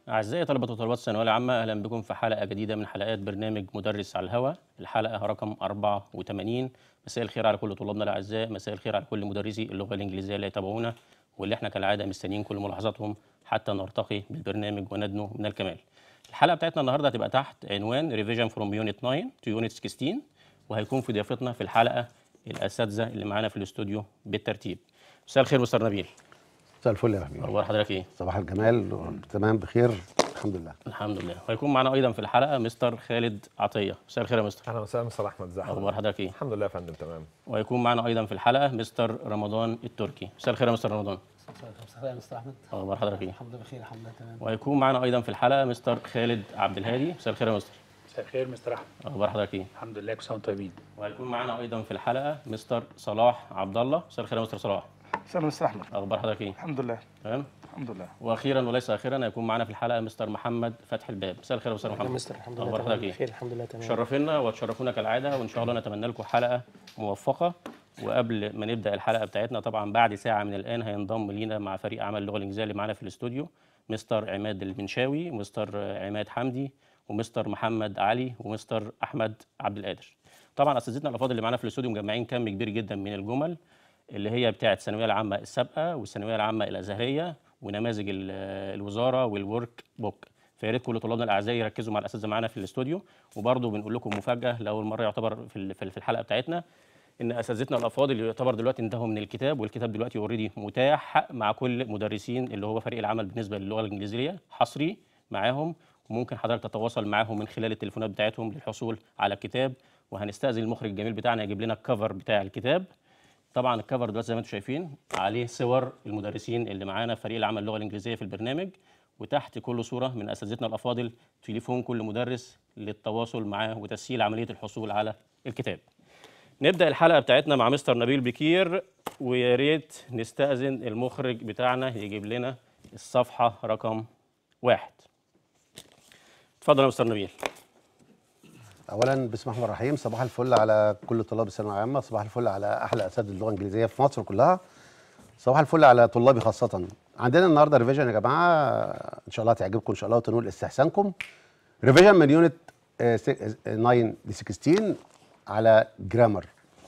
أعزائي طلبة وطالبات الثانوية العامة أهلا بكم في حلقة جديدة من حلقات برنامج مدرس على الهواء الحلقة رقم 84 مساء الخير على كل طلابنا الأعزاء مساء الخير على كل مدرسي اللغة الإنجليزية اللي يتابعونا واللي احنا كالعادة مستنيين كل ملاحظاتهم حتى نرتقي بالبرنامج وندنو من الكمال الحلقة بتاعتنا النهاردة هتبقى تحت عنوان ريفيجن فروم يونت 9 تو يونت 16 وهيكون في ضيافتنا في الحلقة الأساتذة اللي معانا في الاستوديو بالترتيب مساء الخير مستر نبيل مساء الفل يا حبيبي أخبار حضرتك إيه؟ صباح الجمال تمام بخير الحمد لله الحمد لله وهيكون معنا ايضا في الحلقه مستر خالد عطيه مساء الخير يا مستر اهلا وسهلا مستر احمد ازي اخبار حضرتك حضرتك ايه الحمد لله يا فندم تمام وهيكون معنا ايضا في الحلقه مستر رمضان التركي مساء الخير يا مستر رمضان مساء الخير يا مستر احمد اخبار حضرتك ايه الحمد لله بخير الحمد لله تمام وهيكون معنا ايضا في الحلقه مستر خالد عبد الهادي مساء الخير يا مستر مساء الخير مستر احمد اخبار حضرتك ايه الحمد لله كل سنه وانتم طيبين وهيكون معنا ايضا في الحلقه مستر صلاح عبد الله مساء الخير يا مستر صلاح مساء مستر احمد اخبار حضرتك ايه الحمد لله تمام الحمد لله واخيرا وليس اخيرا هيكون معنا في الحلقه مستر محمد فتح الباب مساء الخير يا مستر يا محمد مستر الحمد لله اخبار تمام حضرتك ايه بخير الحمد لله تمام شرفنا وتشرفونا كالعاده وان شاء الله نتمنى لكم حلقه موفقه وقبل ما نبدا الحلقه بتاعتنا طبعا بعد ساعه من الان هينضم لينا مع فريق عمل اللغه الانجليزيه اللي معانا في الاستوديو مستر عماد المنشاوي ومستر عماد حمدي ومستر محمد علي ومستر احمد عبد القادر طبعا اساتذتنا الافاضل اللي معانا في الاستوديو مجمعين كم كبير جدا من الجمل اللي هي بتاعه الثانويه العامه السابقه والثانويه العامه الازهريه ونماذج ال- الوزاره والورك بوك فيا ريت كل طلابنا الاعزاء يركزوا مع الاساتذه معانا في الاستوديو وبرضه بنقول لكم مفاجاه لاول مره يعتبر في ال- في في الحلقه بتاعتنا ان اساتذتنا الافاضل يعتبر دلوقتي انتهوا من الكتاب والكتاب دلوقتي اوريدي متاح مع كل مدرسين اللي هو فريق العمل بالنسبه للغه الانجليزيه حصري معاهم وممكن حضرتك تتواصل معاهم من خلال التليفونات بتاعتهم للحصول على الكتاب وهنستاذن المخرج الجميل بتاعنا يجيب لنا الكفر بتاع الكتاب طبعا الكفر دلوقتي زي ما انتم شايفين عليه صور المدرسين اللي معانا في فريق العمل اللغه الانجليزيه في البرنامج وتحت كل صوره من اساتذتنا الافاضل تليفون كل مدرس للتواصل معاه وتسهيل عمليه الحصول على الكتاب. نبدا الحلقه بتاعتنا مع مستر نبيل بكير ويا ريت نستاذن المخرج بتاعنا يجيب لنا الصفحه رقم واحد. اتفضل يا مستر نبيل. اولا بسم الله الرحمن الرحيم صباح الفل على كل طلاب الثانويه العامه صباح الفل على احلى اساتذه اللغه الانجليزيه في مصر كلها صباح الفل على طلابي خاصه عندنا النهارده ريفيجن يا جماعه ان شاء الله تعجبكم ان شاء الله وتنول استحسانكم ريفيجن من يونت آه، س- آه، 9 ل 16 على جرامر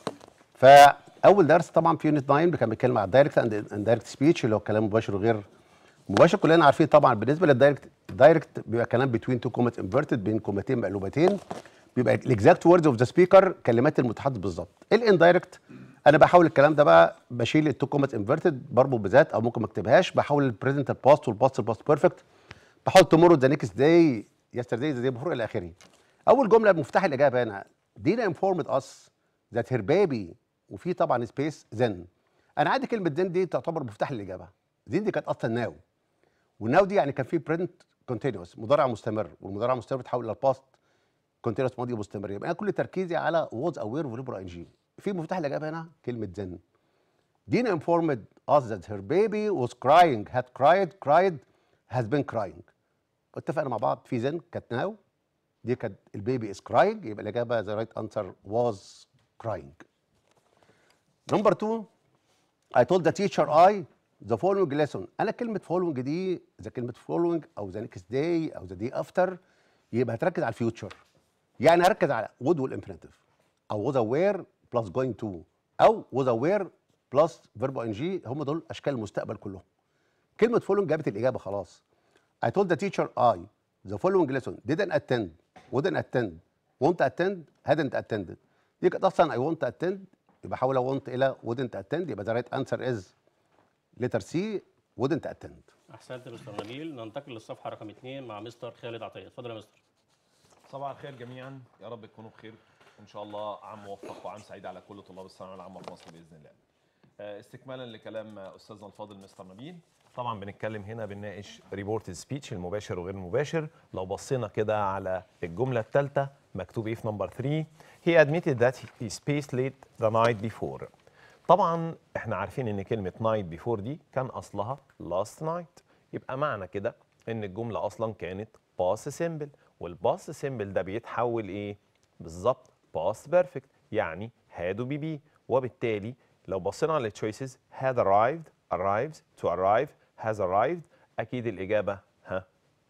فاول درس طبعا في يونت 9 كان بيتكلم على الدايركت اند دايركت سبيتش اللي هو كلام مباشر وغير مباشر كلنا عارفين طبعا بالنسبه للدايركت دايركت بيبقى كلام بتوين تو كومات انفرتد بين كومتين مقلوبتين بيبقى الاكزاكت ووردز اوف ذا سبيكر كلمات المتحدث بالظبط الاندايركت انا بحاول الكلام ده بقى بشيل التو كومات انفرتد بربط بذات او ممكن ما اكتبهاش بحول البريزنت الباست والباست الباست بيرفكت بحول تومورو ذا نيكست داي يسترداي ذا داي بفور الى اخره اول جمله مفتاح الاجابه هنا دينا انفورمد اس ذات هير بيبي وفي طبعا سبيس ذن انا عندي كلمه ذن دي تعتبر مفتاح الاجابه ذن دي كانت اصلا ناو والناو دي يعني كان في برنت كونتينوس مضارع مستمر والمضارع المستمر بتحول الى الباست كونتينوس ماضي مستمر يبقى انا كل تركيزي على ووز اوير وليبر ان جي في مفتاح الاجابه هنا كلمه ذن دينا informed us that her baby was crying had cried cried has been crying اتفقنا مع بعض في ذن كانت ناو دي كانت البيبي is crying يبقى الاجابه the right answer was crying نمبر 2 I told the teacher I the following lesson انا كلمه following دي اذا كلمه following او the next day او the day after يبقى هتركز على الفيوتشر يعني هركز على would والانفينيتيف او was aware plus going to او was aware plus verb ing هم دول اشكال المستقبل كلهم كلمه following جابت الاجابه خلاص I told the teacher I the following lesson didn't attend wouldn't attend won't attend hadn't attended دي كانت اصلا I won't attend يبقى حول want الى wouldn't attend يبقى the right answer is letter C wouldn't attend احسنت يا مستر نبيل ننتقل للصفحه رقم اثنين مع مستر خالد عطيه اتفضل يا مستر. صباح الخير جميعا يا رب تكونوا بخير ان شاء الله عام موفق وعام سعيد على كل طلاب الثانويه العامه في مصر باذن الله آه، استكمالا لكلام استاذنا الفاضل مستر نبيل طبعا بنتكلم هنا بنناقش ريبورت سبيتش المباشر وغير المباشر لو بصينا كده على الجمله الثالثه مكتوب ايه في نمبر 3 he admitted that he spaced late the night before طبعا احنا عارفين ان كلمه night before دي كان اصلها last night يبقى معنى كده ان الجمله اصلا كانت past simple والباست سيمبل ده بيتحول ايه بالظبط باست بيرفكت يعني had وبي بي وبالتالي لو بصينا على التشويسز had arrived arrives to arrive has arrived اكيد الاجابه ها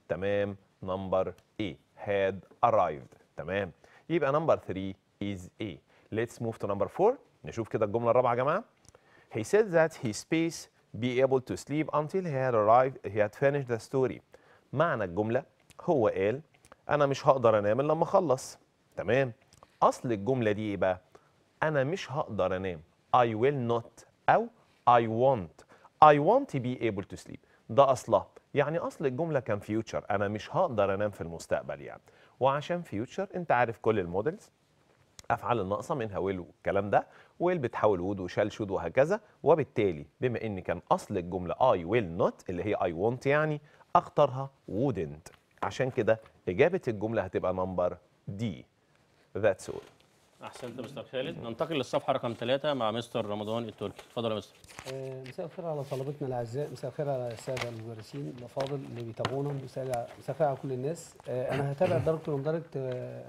تمام نمبر A had arrived تمام يبقى نمبر 3 is A let's move to number 4 نشوف كده الجملة الرابعة يا جماعة He said that his space be able to sleep until he had arrived he had finished the story معنى الجملة هو قال أنا مش هقدر أنام إلا لما أخلص تمام أصل الجملة دي إيه بقى؟ أنا مش هقدر أنام I will not أو I want I want to be able to sleep ده أصلها يعني أصل الجملة كان future أنا مش هقدر أنام في المستقبل يعني وعشان future أنت عارف كل المودلز افعال الناقصه منها ويل والكلام ده ويل بتحول وود وشال شود وهكذا وبالتالي بما ان كان اصل الجمله اي ويل نوت اللي هي اي وونت يعني اختارها wouldn't عشان كده اجابه الجمله هتبقى نمبر دي ذاتس اول احسنت مستر خالد ننتقل للصفحه رقم ثلاثة مع مستر رمضان التركي اتفضل يا مستر آه، مساء الخير على طلبتنا الاعزاء مساء الخير على الساده المدرسين الافاضل اللي بيتابعونا مساء مساء الخير على كل الناس آه، انا هتابع درجه ومدرجه آه،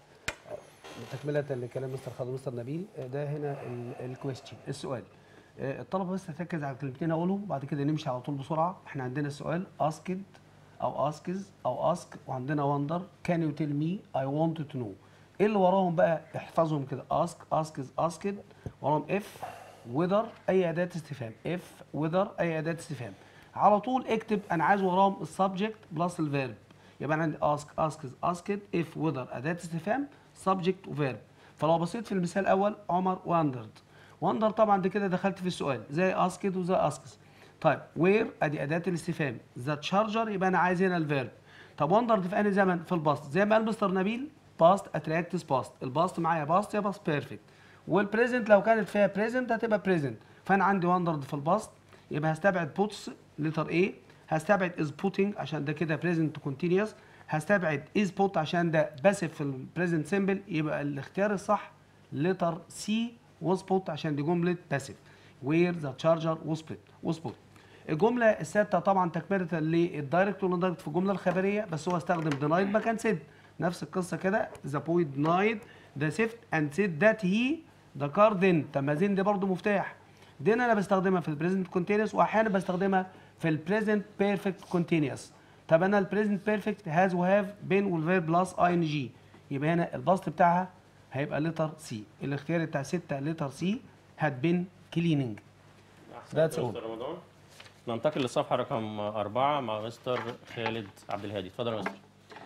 تكمله لكلام مستر خالد ومستر نبيل آه، ده هنا الكويستشن السؤال آه، الطلبه بس تركز على الكلمتين اقولهم بعد كده نمشي على طول بسرعه احنا عندنا السؤال اسكد او اسكز او اسك وعندنا وندر كان يو تيل مي اي want تو نو ايه اللي وراهم بقى احفظهم كده اسك اسكز اسكد وراهم اف وذر اي اداه استفهام اف وذر اي اداه استفهام على طول اكتب انا عايز وراهم السبجكت بلس الفيرب يبقى انا عندي اسك اسكز اسكد اف وذر اداه استفهام سبجكت وفيرب فلو بصيت في المثال الاول عمر واندرد واندر طبعا دي كده دخلت في السؤال زي اسكد وزي اسكس طيب وير ادي اداه الاستفهام ذا تشارجر يبقى انا عايز هنا الفيرب طب واندر في انهي زمن في الباست زي ما قال مستر نبيل باست اتراكتس باست الباست معايا باست يا باست بيرفكت والبريزنت لو كانت فيها بريزنت هتبقى بريزنت فانا عندي واندرد في الباست يبقى هستبعد بوتس لتر ايه هستبعد از بوتنج عشان ده كده بريزنت كونتينيوس هستبعد از بوت عشان ده باسف في البريزنت سيمبل يبقى الاختيار الصح لتر سي وسبوت عشان دي جمله باسف وير ذا تشارجر وسبوت وسبوت الجمله الثابته طبعا تكمله للدايركت والاندايركت في الجمله الخبريه بس هو استخدم دينايد مكان سيد نفس القصه كده ذا بوي دينايد ذا سيفت اند سيد ذات هي ذا كار ذن طب ما ذن دي برضه مفتاح دين انا بستخدمها في البريزنت كونتينوس واحيانا بستخدمها في البريزنت بيرفكت كونتينوس طب انا البريزنت بيرفكت هاز وهاف بين والفيرب بلس اي ان جي يبقى هنا البسط بتاعها هيبقى لتر سي الاختيار بتاع 6 لتر سي هاد بين كليننج احسنت That's يا all. مستر رمضان ننتقل للصفحه رقم أربعة مع مستر خالد عبد الهادي اتفضل يا مستر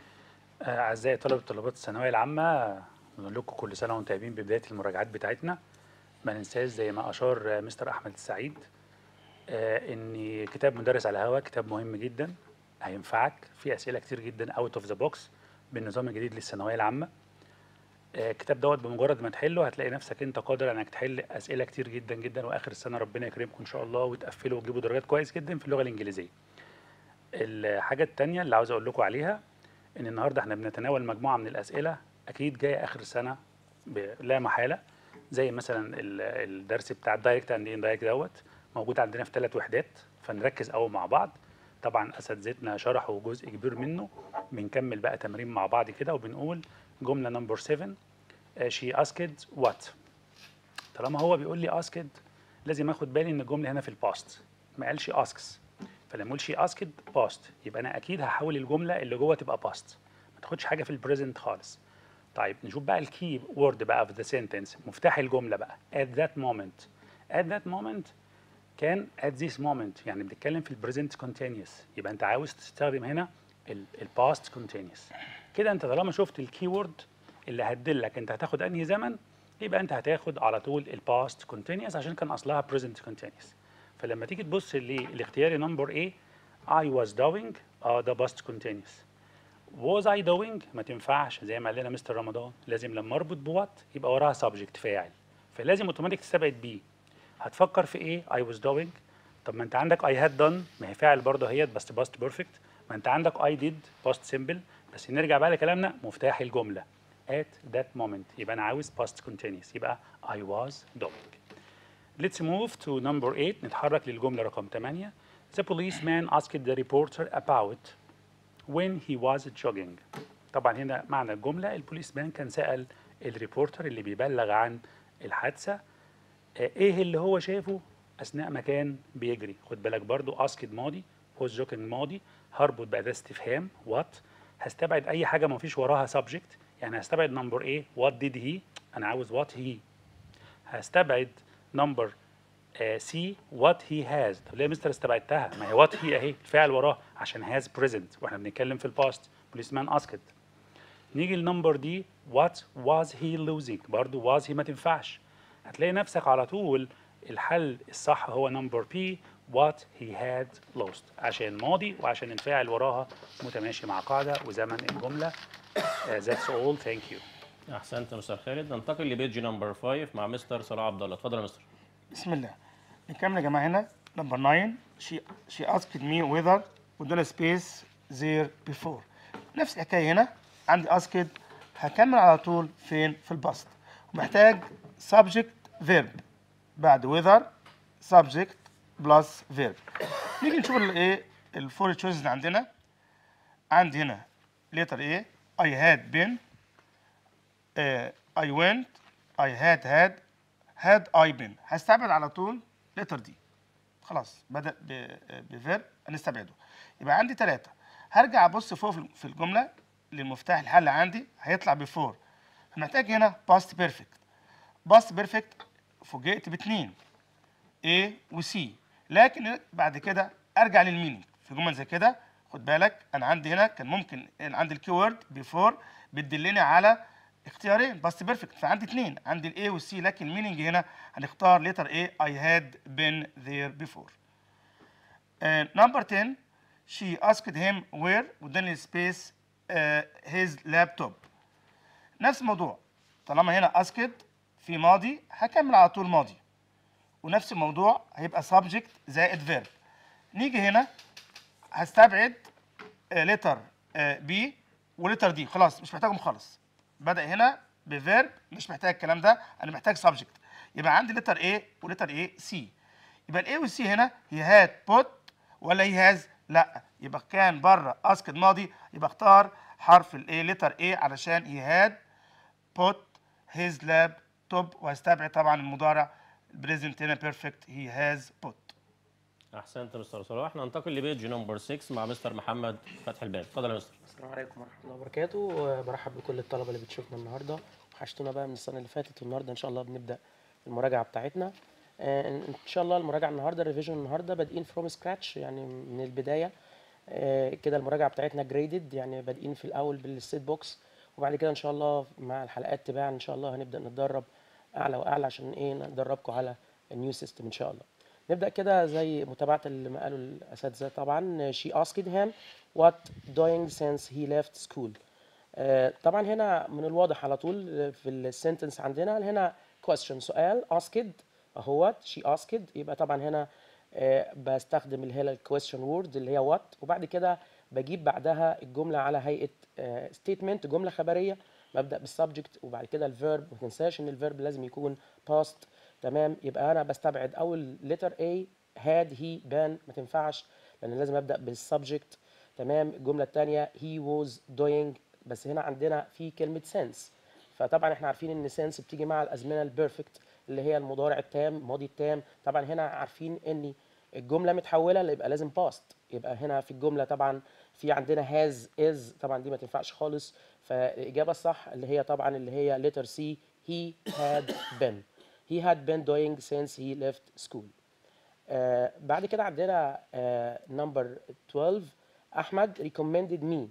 آه، أعزائي طلبة طلبات الثانوية العامة بنقول لكم كل سنة وأنتم طيبين ببداية المراجعات بتاعتنا ما ننساش زي ما أشار آه، مستر أحمد السعيد آه، إن كتاب مدرس على الهواء كتاب مهم جدا هينفعك في أسئلة كتير جدا أوت أوف ذا بوكس بالنظام الجديد للثانوية العامة آه، الكتاب دوت بمجرد ما تحله هتلاقي نفسك انت قادر انك تحل اسئله كتير جدا جدا واخر السنه ربنا يكرمكم ان شاء الله وتقفلوا وتجيبوا درجات كويس جدا في اللغه الانجليزيه. الحاجه الثانيه اللي عاوز اقول لكم عليها ان النهارده احنا بنتناول مجموعه من الاسئله اكيد جايه اخر السنه ب- لا محاله زي مثلا ال- الدرس بتاع الدايركت اند اندايركت دوت موجود عندنا في ثلاث وحدات فنركز قوي مع بعض طبعا اساتذتنا شرحوا جزء كبير منه بنكمل بقى تمرين مع بعض كده وبنقول جمله نمبر 7 شي اسكد وات طالما هو بيقول لي اسكد لازم اخد بالي ان الجمله هنا في الباست ما قالش اسكس فلما اقول شي اسكد باست يبقى انا اكيد هحول الجمله اللي جوه تبقى باست ما تاخدش حاجه في البريزنت خالص طيب نشوف بقى الكي وورد بقى في ذا سنتنس مفتاح الجمله بقى at that moment at that moment كان at this moment يعني بنتكلم في البريزنت كونتينيوس يبقى انت عاوز تستخدم هنا الباست كونتينيوس كده انت طالما شفت الكي وورد اللي هتدلك انت هتاخد انهي زمن يبقى انت هتاخد على طول الباست كونتينيوس عشان كان اصلها بريزنت كونتينيوس فلما تيجي تبص للاختياري نمبر ايه I was doing اه ده باست كونتينيوس was I doing ما تنفعش زي ما قال لنا مستر رمضان لازم لما اربط بوات يبقى وراها سبجكت فاعل فلازم اوتوماتيك تستبعد بي هتفكر في ايه I was doing طب ما انت عندك I had done ما هي فاعل برضه هي بس باست بيرفكت ما انت عندك I did past simple بس نرجع بقى لكلامنا مفتاح الجمله at that moment يبقى انا عاوز past continuous يبقى I was doing Let's move to number 8 نتحرك للجملة رقم 8 The policeman asked the reporter about when he was jogging طبعا هنا معنى الجملة البوليسمان كان سأل الريبورتر اللي بيبلغ عن الحادثة آه، ايه اللي هو شافه اثناء ما كان بيجري خد بالك برضو اسكد ماضي was jogging ماضي هربط بأداة استفهام what هستبعد أي حاجة ما فيش وراها subject يعني هستبعد نمبر A what did he أنا عاوز what he هستبعد نمبر سي وات هي هاز طب ليه يا مستر استبعدتها ما هي وات هي اهي الفعل وراه عشان هاز بريزنت واحنا بنتكلم في الباست بوليسمان اسكت نيجي للنمبر دي وات واز هي لوزينج برضه واز هي ما تنفعش هتلاقي نفسك على طول الحل الصح هو نمبر بي وات هي هاد لوست عشان ماضي وعشان الفاعل وراها متماشي مع قاعده وزمن الجمله ذاتس اول ثانك يو احسنت يا مستر خالد ننتقل لبيج نمبر 5 مع مستر صلاح عبد الله اتفضل يا مستر بسم الله نكمل يا جماعه هنا نمبر 9 she she asked me whether وادانا سبيس there before نفس الحكايه هنا عندي asked هكمل على طول فين في البسط ومحتاج subject verb بعد whether subject plus verb نيجي نشوف الايه الفور تشويسز اللي عندنا عندي هنا letter A I had been uh, I went I had had had I been هستبعد على طول letter دي خلاص بدأ بفيرب هنستبعده يبقى عندي ثلاثة هرجع أبص فوق في- في الجملة للمفتاح الحل عندي هيطلع بفور محتاج هنا past perfect past perfect فوجئت باتنين A و C لكن بعد كده ارجع للمينينج في جمل زي كده خد بالك انا عندي هنا كان ممكن إن عندي الكيورد بيفور بتدلني على اختيارين باست بيرفكت فعندي اثنين عندي الاي والسي لكن المينينج هنا هنختار ليتر اي I had been there before نمبر 10 she asked him where واداني سبيس his laptop نفس الموضوع طالما هنا asked في ماضي هكمل على طول ماضي ونفس الموضوع هيبقى subject زائد verb نيجي هنا هستبعد لتر بي ولتر دي خلاص مش محتاجهم خالص بدأ هنا بفيرب مش محتاج الكلام ده انا محتاج subject يبقى عندي لتر A ولتر A C يبقى الاي والسي هنا هي هاد بوت ولا هي هاز لا يبقى كان بره اسكت ماضي يبقى اختار حرف الاي لتر A علشان هي هاد بوت هيز لاب توب وهستبعد طبعا المضارع البريزنت هنا بيرفكت هي هاز بوت احسنت يا مستر صلاح ننتقل لبيج نمبر 6 مع مستر محمد فتحي الباب اتفضل يا مستر السلام عليكم ورحمة الله وبركاته وبرحب بكل الطلبة اللي بتشوفنا النهاردة وحشتونا بقى من السنة اللي فاتت والنهاردة إن شاء الله بنبدأ المراجعة بتاعتنا آه، إن شاء الله المراجعة النهاردة الريفيجن النهاردة بادئين فروم سكراتش يعني من البداية آه، كده المراجعة بتاعتنا جريدد يعني بادئين في الأول بالسيت بوكس وبعد كده إن شاء الله مع الحلقات تباعا إن شاء الله هنبدأ نتدرب أعلى وأعلى عشان إيه ندربكم على النيو سيستم إن شاء الله نبدأ كده زي متابعة اللي ما قالوا الأساتذة طبعا she asked him what doing since he left school آه، طبعا هنا من الواضح على طول في السنتنس عندنا هنا question سؤال asked اهوت she asked يبقى طبعا هنا آه، بستخدم اللي هي الكويستشن وورد اللي هي وات وبعد كده بجيب بعدها الجمله على هيئه ستيتمنت جمله خبريه ببدا بالسبجكت وبعد كده الفيرب ما تنساش ان الفيرب لازم يكون باست تمام يبقى انا بستبعد اول لتر A had he been ما تنفعش لان لازم ابدا بالسبجكت تمام الجمله الثانيه he was doing بس هنا عندنا في كلمه sense فطبعا احنا عارفين ان sense بتيجي مع الازمنه البيرفكت اللي هي المضارع التام ماضي التام طبعا هنا عارفين ان الجمله متحوله اللي يبقى لازم باست يبقى هنا في الجمله طبعا في عندنا has is طبعا دي ما تنفعش خالص فالاجابه الصح اللي هي طبعا اللي هي letter C he had been he had been doing since he left school آه بعد كده عندنا نمبر 12 احمد recommended me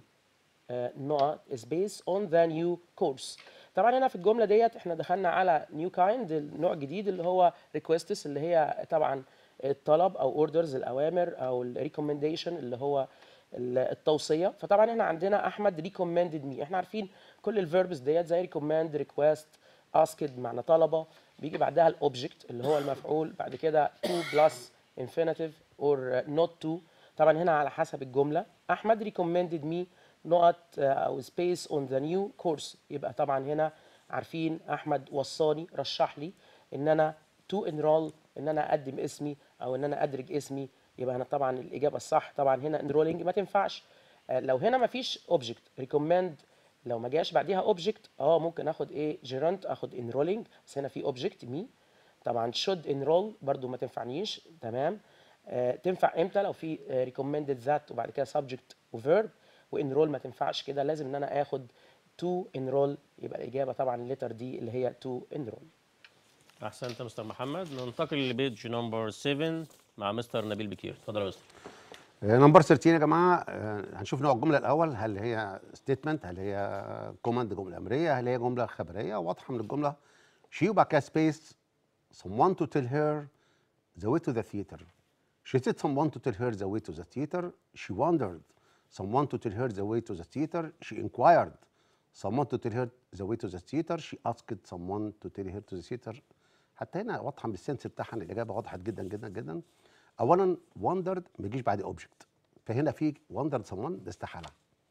نقط is based on the new course طبعا هنا في الجمله ديت احنا دخلنا على new kind النوع الجديد اللي هو requests اللي هي طبعا الطلب او orders الاوامر او recommendation اللي هو ال- التوصيه فطبعا احنا عندنا احمد recommended me احنا عارفين كل الفيربس ديت زي recommend request asked معنى طلبه بيجي بعدها الاوبجكت اللي هو المفعول بعد كده to plus infinitive or not to طبعا هنا على حسب الجمله احمد recommended me نقط آه، او space on the new course يبقى طبعا هنا عارفين احمد وصاني رشح لي ان انا to enroll ان انا اقدم اسمي او ان انا ادرج اسمي يبقى انا طبعا الاجابه الصح طبعا هنا enrolling ما تنفعش آه، لو هنا ما فيش object recommend لو ما جاش بعديها اوبجكت اه ممكن اخد ايه جيرانت اخد enrolling بس هنا في اوبجكت مي طبعا should enroll برضو ما تنفعنيش تمام آه، تنفع امتى لو في ريكومندد ذات وبعد كده سبجكت وفيرب وانرول ما تنفعش كده لازم ان انا اخد تو انرول يبقى الاجابه طبعا الليتر دي اللي هي تو انرول احسنت يا مستر محمد ننتقل لبيج نمبر 7 مع مستر نبيل بكير اتفضل يا مستر نمبر 13 يا جماعه آه، هنشوف نوع الجمله الاول هل هي ستيتمنت هل هي كوماند جمله امريه هل هي جمله خبريه واضحه من الجمله شي وبعد كده سبيس someone to tell her the way to the theater she said someone to tell her the way to the theater she wondered someone to tell her the way to the theater she inquired someone to tell her the way to the theater she asked someone to tell her to the theater حتى هنا واضحه من السنس بتاعها ان الاجابه وضحت جدا جدا جدا اولا wondered ما يجيش بعد اوبجكت فهنا في wondered someone ده استحاله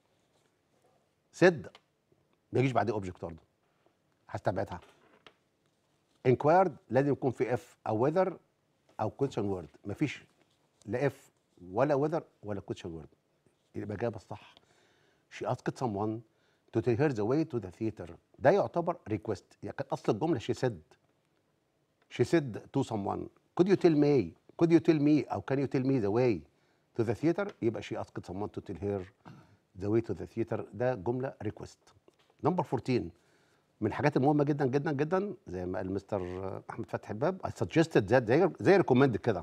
said ما يجيش بعد اوبجكت برضه هستبعدها inquired لازم يكون في اف او whether او question word مفيش لا اف ولا whether ولا question word يبقى الاجابه الصح she asked someone to tell her the way to the theater ده يعتبر request يعني كان اصل الجمله she said she said to someone could you tell me could you tell me او can you tell me the way to the theater يبقى she asked someone to tell her the way to the theater ده جمله request نمبر 14 من الحاجات المهمه جدا جدا جدا زي ما قال مستر احمد فتحي الباب I suggested that زي زي ريكومند كده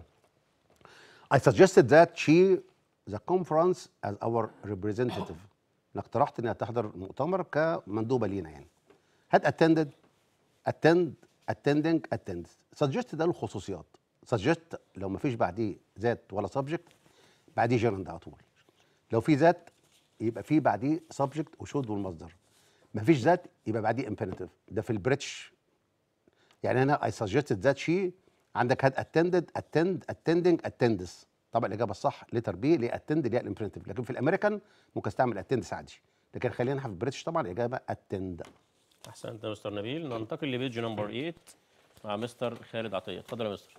I suggested that she the conference as our representative انا اقترحت انها تحضر المؤتمر كمندوبه لينا يعني had attended attend attending attends suggest ده له خصوصيات suggest لو ما فيش بعديه ذات ولا subject بعديه gerund على طول لو في ذات يبقى في بعديه subject وشود والمصدر ما فيش ذات يبقى بعديه infinitive ده في البريتش يعني هنا I suggested that she عندك had attended attend attending attends طبعا الاجابه الصح لتر بي اللي attend اللي هي الانفينيتيف لكن في الامريكان ممكن استعمل attend عادي لكن خلينا في البريتش طبعا الاجابه attend احسنت يا مستر نبيل ننتقل لبيج نمبر 8 مع مستر خالد عطيه اتفضل يا مستر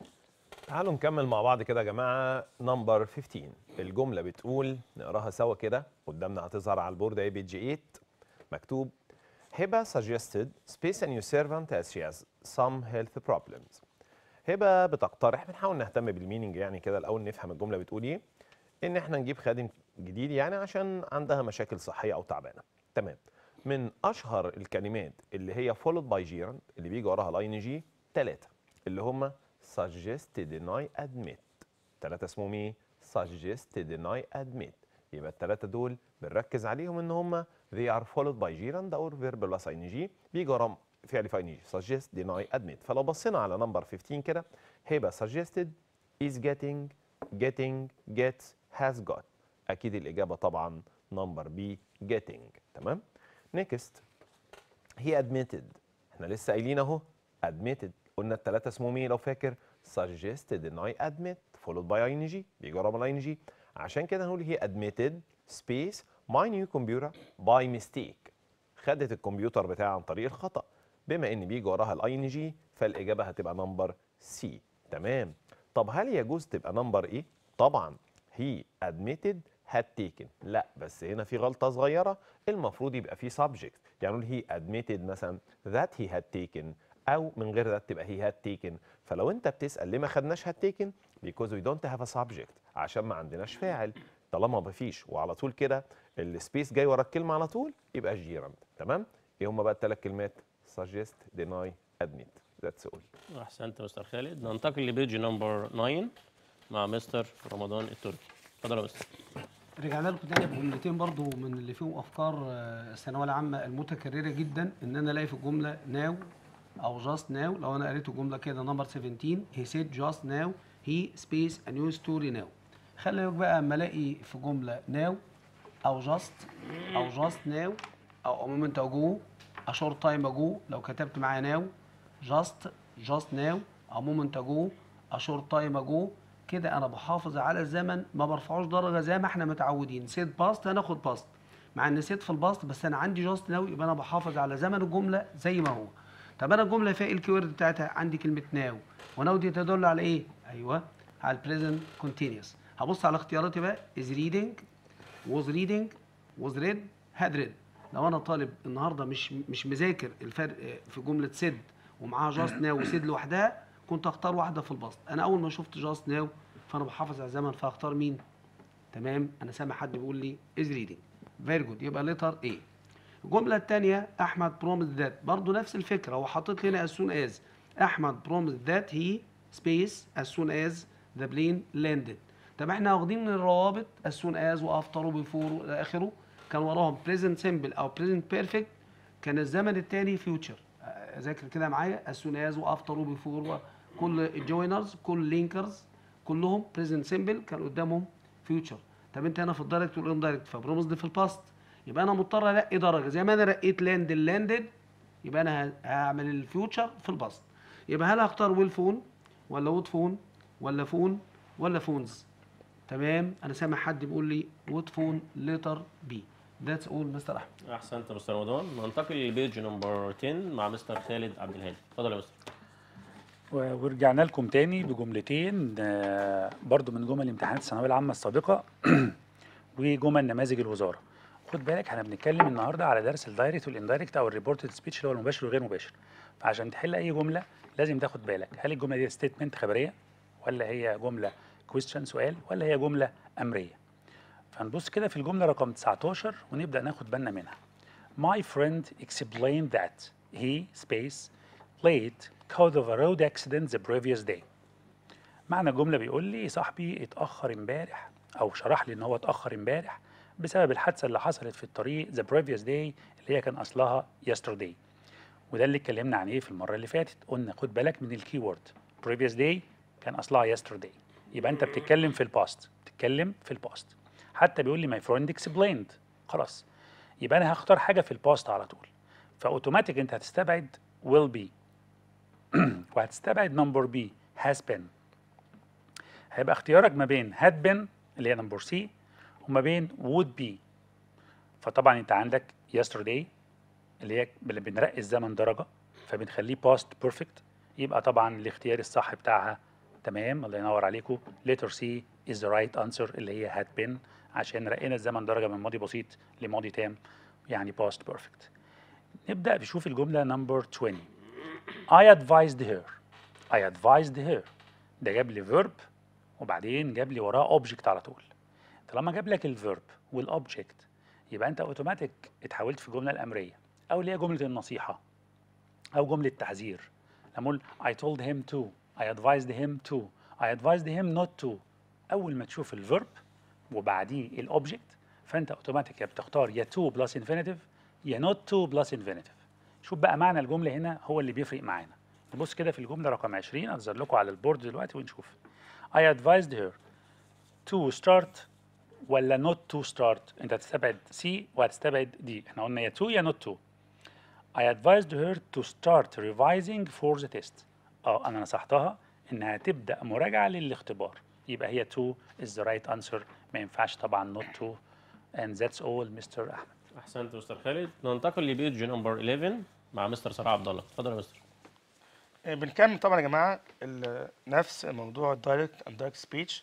تعالوا نكمل مع بعض كده يا جماعه نمبر 15 الجمله بتقول نقراها سوا كده قدامنا هتظهر على البورد اهي بيج 8 مكتوب هبه suggested space a new servant as she has some health problems هبه بتقترح بنحاول نهتم بالميننج يعني كده الاول نفهم الجمله بتقول ايه ان احنا نجيب خادم جديد يعني عشان عندها مشاكل صحيه او تعبانه تمام من اشهر الكلمات اللي هي followed by gerund اللي بيجي وراها الاي ان جي ثلاثه اللي هم suggest deny admit ثلاثه اسمهم ايه suggest deny admit يبقى الثلاثه دول بنركز عليهم ان هم they are followed by gerund or verb plus ing بيجي وراهم فعل في ing suggest deny admit فلو بصينا على نمبر 15 كده هيبقى suggested is getting getting gets has got اكيد الاجابه طبعا نمبر بي getting تمام next he admitted احنا لسه قايلين اهو admitted قلنا الثلاثه اسمهم ايه لو فاكر suggest deny admit followed by ing بيجي وراهم ing عشان كده هنقول هي admitted space my new computer by mistake خدت الكمبيوتر بتاعها عن طريق الخطأ بما ان بيجي وراها الاي ان جي فالاجابه هتبقى نمبر سي تمام طب هل يجوز تبقى نمبر ايه طبعا هي admitted had taken لا بس هنا في غلطه صغيره المفروض يبقى في subject يعني نقول هي admitted مثلا that he had taken او من غير that تبقى he had taken فلو انت بتسال ليه ما خدناش had taken because we don't have a subject عشان ما عندناش فاعل طالما ما فيش وعلى طول كده السبيس جاي ورا الكلمه على طول يبقى جيرند تمام ايه هم بقى الثلاث كلمات suggest deny admit that's all احسنت يا مستر خالد ننتقل لبيج نمبر 9 مع مستر رمضان التركي اتفضل يا مستر رجعنا لكم تاني بجملتين برضو من اللي فيهم افكار آه، الثانويه العامه المتكرره جدا ان انا الاقي في الجمله ناو او جاست ناو لو انا قريت الجمله كده نمبر 17 هي سيد جاست ناو هي سبيس ا نيو ستوري ناو خلي بالك بقى اما الاقي في جمله ناو او جاست او جاست ناو او مومنت اجو ا شورت تايم اجو لو كتبت معايا ناو جاست جاست ناو او مومنت اجو ا شورت تايم اجو كده انا بحافظ على الزمن ما برفعوش درجه زي ما احنا متعودين سيت باست هناخد باست مع ان سيت في الباست بس انا عندي جاست ناو يبقى انا بحافظ على زمن الجمله زي ما هو طب انا الجمله فيها ايه الكيورد بتاعتها عندي كلمه ناو وناو دي تدل على ايه ايوه على البريزنت كونتينيوس هبص على اختياراتي بقى از ريدنج was reading was read had read لو انا طالب النهارده مش مش مذاكر الفرق في جمله سيد ومعاها جاست ناو وسيد لوحدها كنت اختار واحده في البسط انا اول ما شفت جاست ناو فانا بحافظ على الزمن فاختار مين تمام انا سامع حد بيقول لي از ريدنج فيري جود يبقى لتر ايه الجمله الثانيه احمد بروميس ذات برضو نفس الفكره هو حاطط لنا as soon as احمد بروميس ذات هي سبيس as soon as the plane landed طب احنا واخدين من الروابط as soon as وافتر وبيفور والى اخره كان وراهم present simple او present perfect كان الزمن الثاني فيوتشر ذاكر كده معايا as soon as وافتر وبيفور كل الجوينرز كل لينكرز كلهم بريزنت سيمبل كان قدامهم فيوتشر طب انت هنا في الدايركت والاندايركت فبرومز دي في الباست يبقى انا مضطر انقي درجه زي ما انا رقيت لاند لاندد يبقى انا ه- هعمل الفيوتشر في الباست يبقى هل هختار ويل فون ولا وود فون ولا فون ولا فونز تمام انا سامع حد بيقول لي وود فون ليتر بي ذاتس اول مستر احمد احسنت يا مستر رمضان ننتقل للبيج نمبر 10 مع مستر خالد عبد الهادي اتفضل يا مستر و- ورجعنا لكم تاني بجملتين آه، برضو من جمل امتحانات الثانويه العامه السابقه وجمل نماذج الوزاره خد بالك احنا بنتكلم النهارده على درس الدايركت والاندايركت او الريبورتد سبيتش اللي هو المباشر والغير مباشر فعشان تحل اي جمله لازم تاخد بالك هل الجمله دي ستيتمنت خبريه ولا هي جمله كويستشن سؤال ولا هي جمله امريه فنبص كده في الجمله رقم 19 ونبدا ناخد بالنا منها My friend explained that he space late cause of a road accident the previous day معنى الجملة بيقول لي صاحبي اتأخر امبارح أو شرح لي إن هو اتأخر امبارح بسبب الحادثة اللي حصلت في الطريق the previous day اللي هي كان أصلها yesterday وده اللي اتكلمنا عليه في المرة اللي فاتت قلنا خد بالك من الكي وورد previous day كان أصلها yesterday يبقى أنت بتتكلم في الباست بتتكلم في الباست حتى بيقول لي my friend explained خلاص يبقى أنا هختار حاجة في الباست على طول فأوتوماتيك أنت هتستبعد will be وهتستبعد نمبر بي has been هيبقى اختيارك ما بين had been اللي هي نمبر سي وما بين would be فطبعا انت عندك yesterday اللي هي اللي بنرقي الزمن درجه فبنخليه past perfect يبقى طبعا الاختيار الصح بتاعها تمام الله ينور عليكم letter C is the right answer اللي هي had been عشان رقينا الزمن درجه من ماضي بسيط لماضي تام يعني past perfect نبدأ نشوف الجملة نمبر 20 I advised her I advised her ده جاب لي verb وبعدين جاب لي وراه object على طول طالما جاب لك الفيرب والاوبجكت يبقى انت اوتوماتيك اتحولت في الجمله الامريه او اللي هي جمله النصيحه او جمله تحذير لما اقول I told him to I advised him to I advised him not to اول ما تشوف الفيرب وبعديه الاوبجكت فانت اوتوماتيك يا بتختار يا to بلس infinitive يا not to بلس infinitive شوف بقى معنى الجمله هنا هو اللي بيفرق معانا نبص كده في الجمله رقم 20 انزل لكم على البورد دلوقتي ونشوف I advised her to start ولا not to start انت هتستبعد C وهتستبعد D احنا قلنا يا to يا not to I advised her to start revising for the test اه انا نصحتها انها تبدا مراجعه للاختبار يبقى هي to is the right answer ما ينفعش طبعا not to and that's all مستر احمد احسنت يا مستر خالد ننتقل لبيج نمبر 11 مع مستر صلاح عبد الله اتفضل يا مستر آه، بنكمل طبعا يا جماعه ال- نفس موضوع الدايركت اند دايركت سبيتش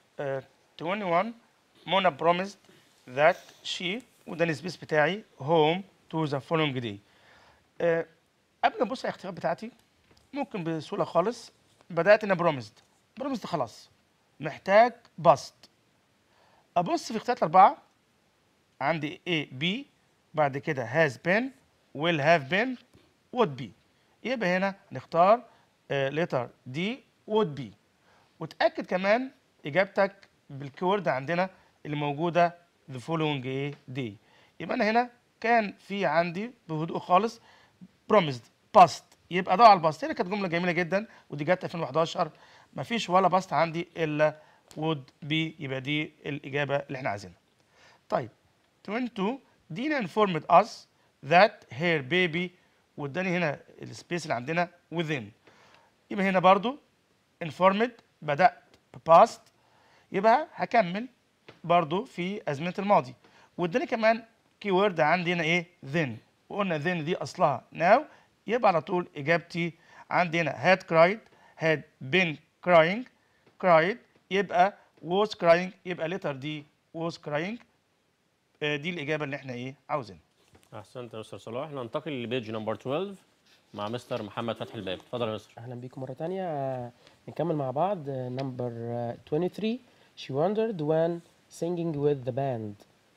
21 منى promised that she وده السبيس بتاعي home to the following day آه، قبل ما ابص على الاختيارات بتاعتي ممكن بسهوله خالص بدات انا promised promised خلاص محتاج باست ابص في اختيارات الاربعه عندي A B بعد كده has been will have been would be يبقى هنا نختار لتر دي would be وتأكد كمان إجابتك بالكيورد عندنا اللي موجودة the following إيه day يبقى أنا هنا كان في عندي بهدوء خالص promised past يبقى ده على الباست هنا كانت جملة جميلة جدا ودي جت 2011 مفيش ولا باست عندي إلا would be يبقى دي الإجابة اللي احنا عايزينها طيب 22 دينا informed us that her baby واداني هنا السبيس اللي عندنا within يبقى هنا برضو informed بدأت past يبقى هكمل برضو في أزمنة الماضي واداني كمان كي وورد عندي هنا ايه then وقلنا then دي أصلها now يبقى على طول إجابتي عندي هنا had cried had been crying cried يبقى was crying يبقى letter دي was crying آه، دي الإجابة اللي احنا ايه عاوزينها احسنت يا مستر صلاح ننتقل لبيج نمبر 12 مع مستر محمد فتحي الباب اتفضل يا مستر اهلا بيكم مره تانية آه، نكمل مع بعض نمبر 23 she wondered when singing with the band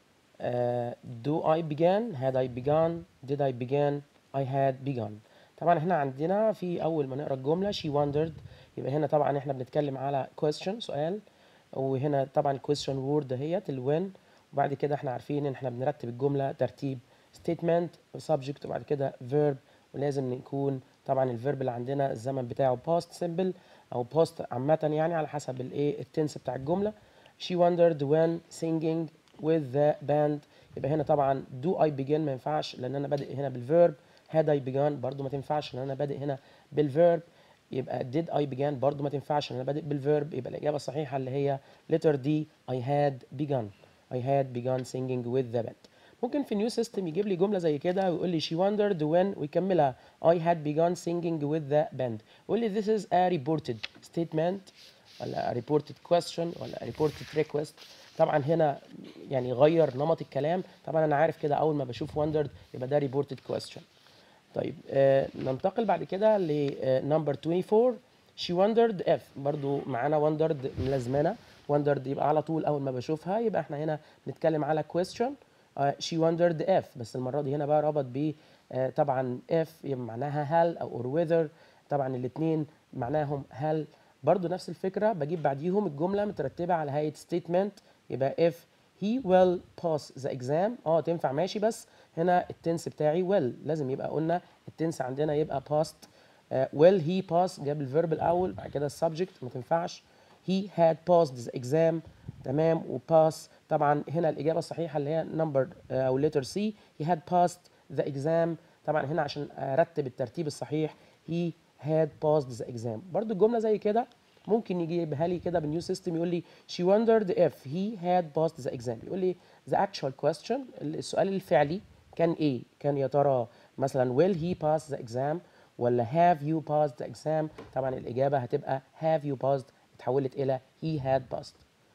uh, do I began had I begun did I begin I had begun طبعا احنا عندنا في اول ما نقرا الجمله she wondered يبقى هنا طبعا احنا بنتكلم على question سؤال وهنا طبعا question word دهيت الوين وبعد كده احنا عارفين ان احنا بنرتب الجمله ترتيب statement subject وبعد كده verb ولازم يكون طبعا الفيرب اللي عندنا الزمن بتاعه past simple او past عامه يعني على حسب الايه التنس بتاع الجمله she wondered when singing with the band يبقى هنا طبعا do I begin ما ينفعش لان انا بادئ هنا بالفيرب had I begun برضو ما تنفعش لان انا بادئ هنا بالفيرب يبقى did I begin برضو ما تنفعش لان انا بادئ بالفيرب يبقى الاجابه الصحيحه اللي هي letter D I had begun I had begun singing with the band ممكن في نيو سيستم يجيب لي جمله زي كده ويقول لي she wondered when ويكملها I had begun singing with the band يقول لي this is a reported statement ولا a reported question ولا a reported request طبعا هنا يعني غير نمط الكلام طبعا انا عارف كده اول ما بشوف wondered يبقى ده reported question طيب آه ننتقل بعد كده لنمبر 24 she wondered if برضو معانا wondered ملازمانه wondered يبقى على طول اول ما بشوفها يبقى احنا هنا نتكلم على question آه she wondered if بس المره دي هنا بقى ربط ب آه طبعا if يبقى معناها هل او or whether طبعا الاثنين معناهم هل برضو نفس الفكره بجيب بعديهم الجمله مترتبه على هيئه statement يبقى if he will pass the exam اه تنفع ماشي بس هنا التنس بتاعي will لازم يبقى قلنا التنس عندنا يبقى past uh, will he pass جاب الفيرب الاول بعد كده السبجكت ما تنفعش he had passed the exam تمام وباس طبعا هنا الاجابه الصحيحه اللي هي نمبر او letter C he had passed the exam طبعا هنا عشان ارتب الترتيب الصحيح he had passed the exam برضو الجمله زي كده ممكن يجيبها لي كده بالنيو سيستم يقول لي she wondered if he had passed the exam يقول لي the actual question السؤال الفعلي كان ايه كان يا ترى مثلا will he pass the exam ولا have you passed the exam طبعا الاجابه هتبقى have you passed اتحولت الى he had passed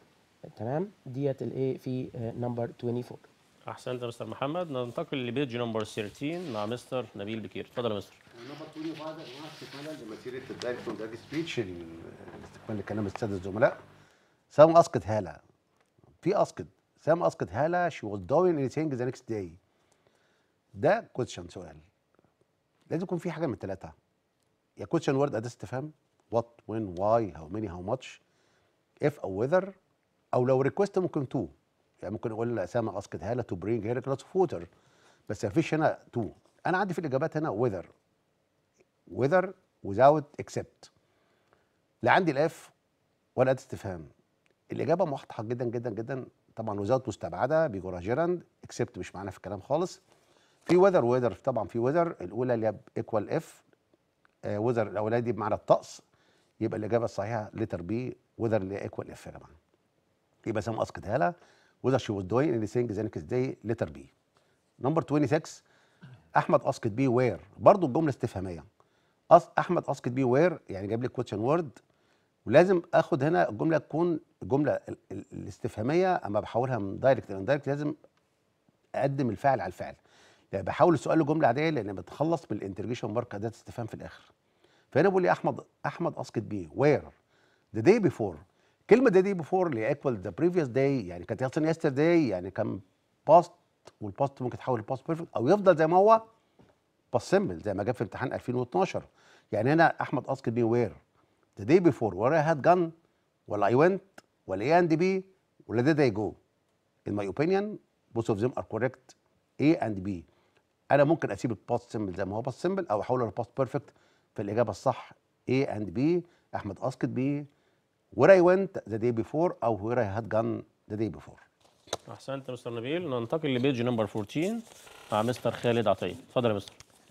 تمام ديت الايه في نمبر 24 احسنت يا مستر محمد ننتقل لبيج نمبر 13 مع مستر نبيل بكير اتفضل يا مستر نمبر 25 مع استكمالا لمسيره الدايركت اون سبيتش استكمال لكلام الساده الزملاء سام اسكت هاله في اسكت سام اسكت هاله شي واز دوينج اني ثينج ذا نيكست داي ده كويشن سؤال لازم يكون في حاجه من الثلاثه يا كويشن وورد اداه استفهام وات وين واي هاو ماني هاو ماتش اف او وذر او لو ريكوست ممكن تو يعني ممكن اقول لاسامه اسكت هاله تو برينج هير كلاس اوف ووتر بس ما فيش هنا تو انا عندي في الاجابات هنا وذر whether without except لا عندي الاف ولا اداه استفهام الاجابه واضحه جدا جدا جدا طبعا without مستبعده بيجورها جيراند except مش معانا في الكلام خالص في weather weather طبعا في weather الاولى اللي هي ايكوال اف weather الاولانيه دي بمعنى الطقس يبقى الاجابه الصحيحه لتر بي weather اللي هي ايكوال اف يا جماعه يبقى سام اسكت هاله whether she was doing anything the next day لتر بي نمبر 26 احمد اسكت بي وير برضو الجمله استفهاميه أص... احمد اسكت بي وير يعني جايب لي كويشن وورد ولازم اخد هنا الجمله تكون الجمله ال... ال... الاستفهاميه اما بحولها من دايركت لاندايركت لازم اقدم الفعل على الفعل يعني بحول السؤال لجمله عاديه لان بتخلص بالانترجيشن مارك اداه استفهام في الاخر فهنا بقول لي احمد احمد اسكت بي وير ذا داي بيفور كلمه ذا داي بيفور اللي ايكوال ذا بريفيوس داي يعني كانت يحصل يسترداي يعني كان باست والباست ممكن تحول لباست بيرفكت او يفضل زي ما هو باست سيمبل زي ما جاب في امتحان 2012 يعني هنا احمد اسكت بي وير ذا داي بيفور وير اي هاد جن ولا اي ونت ولا اي اند بي ولا ديد اي جو in my opinion both of them are correct A and B انا ممكن اسيب الباست سيمبل زي ما هو باست سيمبل او احوله لباست بيرفكت فالاجابه الصح A and B احمد اسكت بي where I went the day before او where I had gone the day before احسنت يا مستر نبيل ننتقل لبيج نمبر 14 مع مستر خالد عطيه اتفضل يا مستر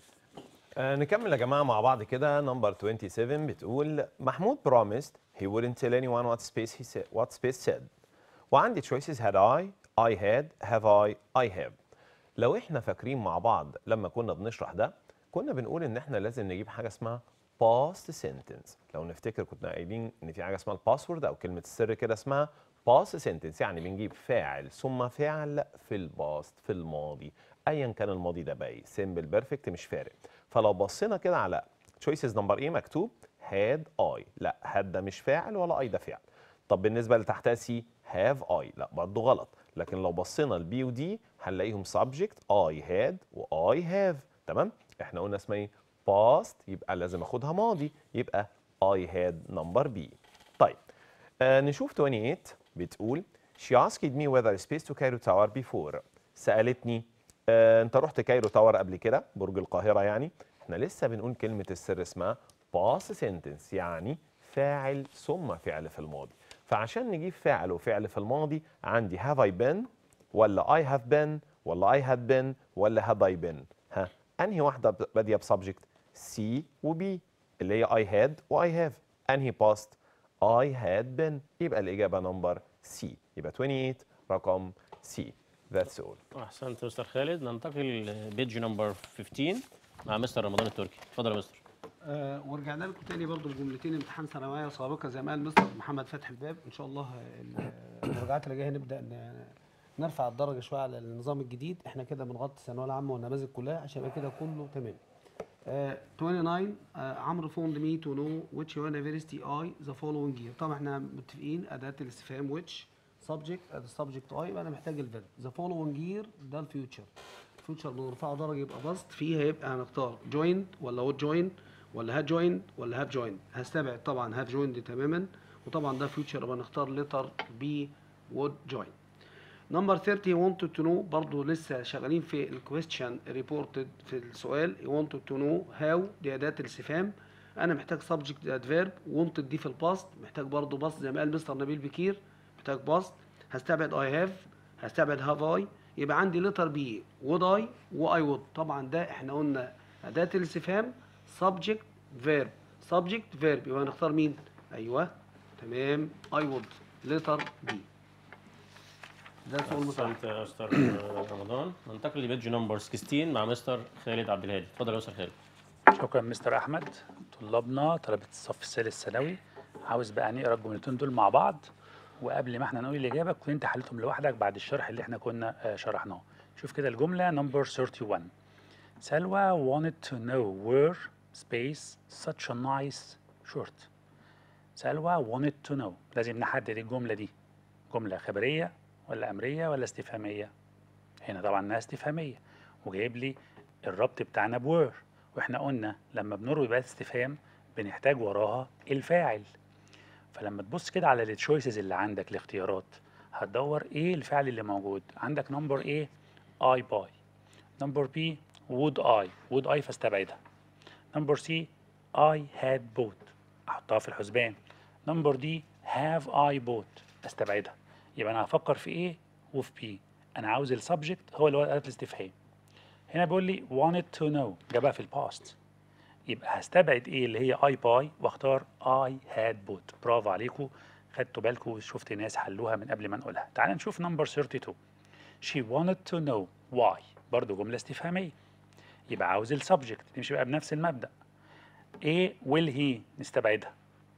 آه نكمل يا جماعه مع بعض كده نمبر 27 بتقول محمود promised he wouldn't tell anyone what space he said what space said وعندي choices had I I had have I I have لو احنا فاكرين مع بعض لما كنا بنشرح ده كنا بنقول ان احنا لازم نجيب حاجه اسمها past sentence لو نفتكر كنا قايلين ان في حاجه اسمها الباسورد او كلمه السر كده اسمها past sentence يعني بنجيب فاعل ثم فعل في الباست في الماضي ايا كان الماضي ده بقى ايه سيمبل بيرفكت مش فارق فلو بصينا كده على تشويسز نمبر ايه مكتوب هاد اي لا هاد ده مش فاعل ولا اي ده فعل طب بالنسبه اللي تحتها سي هاف اي لا برضه غلط لكن لو بصينا لبي ودي هنلاقيهم سبجكت اي هاد واي هاف تمام احنا قلنا اسمها ايه باست يبقى لازم اخدها ماضي يبقى اي هاد نمبر بي طيب آه نشوف 28 بتقول she asked me whether space to Cairo Tower before سألتني آه انت رحت كايرو تاور قبل كده برج القاهرة يعني احنا لسه بنقول كلمة السر اسمها past sentence يعني فاعل ثم فعل في الماضي فعشان نجيب فاعل وفعل في الماضي عندي have I been ولا I have been ولا I had been ولا had I been ها انهي واحدة ب- بادية بسبجكت C و B اللي هي I had و I have انهي past I had been يبقى الإجابة نمبر C يبقى 28 رقم C That's all احسنت مستر خالد ننتقل لبيج نمبر 15 مع مستر رمضان التركي اتفضل يا مستر آه ورجعنا لكم تاني برضو بجملتين امتحان ثانويه سابقه زي ما قال مستر محمد فتحي الباب ان شاء الله ال- المراجعات اللي جايه نبدا ن- نرفع الدرجه شويه على النظام الجديد احنا كده بنغطي الثانويه العامه والنماذج كلها عشان يبقى كده كله تمام آه 29 آه عمرو فوند مي تو نو which university I the following year طبعا احنا متفقين اداه الاستفهام which subject اداه subject I يبقى انا محتاج الفيرب the following year ده الفيوتشر الفيوتشر بنرفعه درجه يبقى باست فيه هيبقى هنختار joined ولا would join ولا had joined ولا have joined هستبعد طبعا have joined تماما وطبعا ده فيوتشر يبقى نختار letter B would join نمبر 30 wanted to know برضه لسه شغالين في الكويستشن ريبورتد في السؤال wanted to know how دي اداه الاستفهام انا محتاج subject adverb wanted دي في الباست محتاج برضه باست زي ما قال مستر نبيل بكير محتاج باست هستبعد I have هستبعد have I يبقى عندي letter B would I و I would طبعا ده احنا قلنا اداه الاستفهام subject verb subject verb يبقى هنختار مين ايوه تمام I would letter B ده سؤال مصحح احسنت يا مستر رمضان ننتقل لبيج نمبر 16 مع مستر خالد عبد الهادي اتفضل يا مستر خالد شكرا مستر احمد طلابنا طلبه الصف الثالث ثانوي عاوز بقى نقرا الجملتين دول مع بعض وقبل ما احنا نقول الاجابه تكون انت حلتهم لوحدك بعد الشرح اللي احنا كنا آه، شرحناه شوف كده الجمله نمبر 31 سلوى wanted to know where space such a nice shirt سلوى wanted to know لازم نحدد الجمله دي جمله خبريه ولا امريه ولا استفهاميه هنا طبعا انها استفهاميه وجايب لي الربط بتاعنا بوير واحنا قلنا لما بنربط بقى استفهام بنحتاج وراها الفاعل فلما تبص كده على التشويسز اللي عندك الاختيارات هتدور ايه الفعل اللي موجود عندك نمبر ايه اي باي نمبر بي would I would I فاستبعدها نمبر سي I had bought احطها في الحسبان نمبر دي have I bought استبعدها يبقى انا هفكر في ايه وفي بي انا عاوز السبجكت هو اللي هو اداه الاستفهام هنا بيقول لي wanted to know جابها في الباست يبقى هستبعد ايه اللي هي اي باي واختار اي هاد بوت برافو عليكم خدتوا بالكم وشفت ناس حلوها من قبل ما نقولها تعال نشوف نمبر 32 she wanted to know why برضو جملة استفهامية يبقى عاوز السبجكت نمشي بقى بنفس المبدأ A will he نستبعدها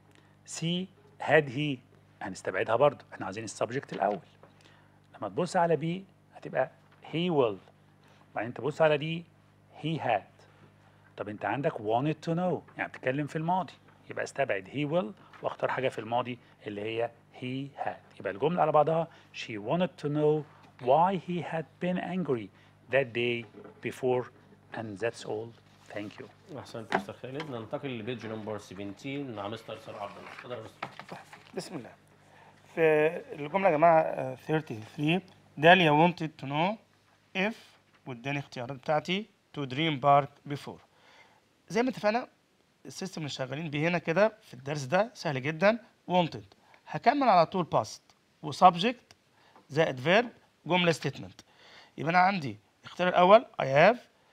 C had he هنستبعدها برضو احنا عايزين السبجكت الأول لما تبص على B هتبقى he will بعدين تبص على دي he had طب انت عندك wanted to know يعني بتتكلم في الماضي يبقى استبعد he will واختار حاجه في الماضي اللي هي he had يبقى الجمله على بعضها she wanted to know why he had been angry that day before and that's all thank you احسنت مستر خالد ننتقل لبيج نمبر 17 مع مستر سار عبد الله اتفضل يا مستر بسم الله في الجملة يا جماعة آه، 33 داليا wanted to know if واداني اختيارات بتاعتي to dream park before زي ما اتفقنا السيستم اللي شغالين بيه هنا كده في الدرس ده سهل جدا wanted هكمل على طول past وسبجكت زائد verb جملة statement يبقى أنا عندي الاختيار الأول I have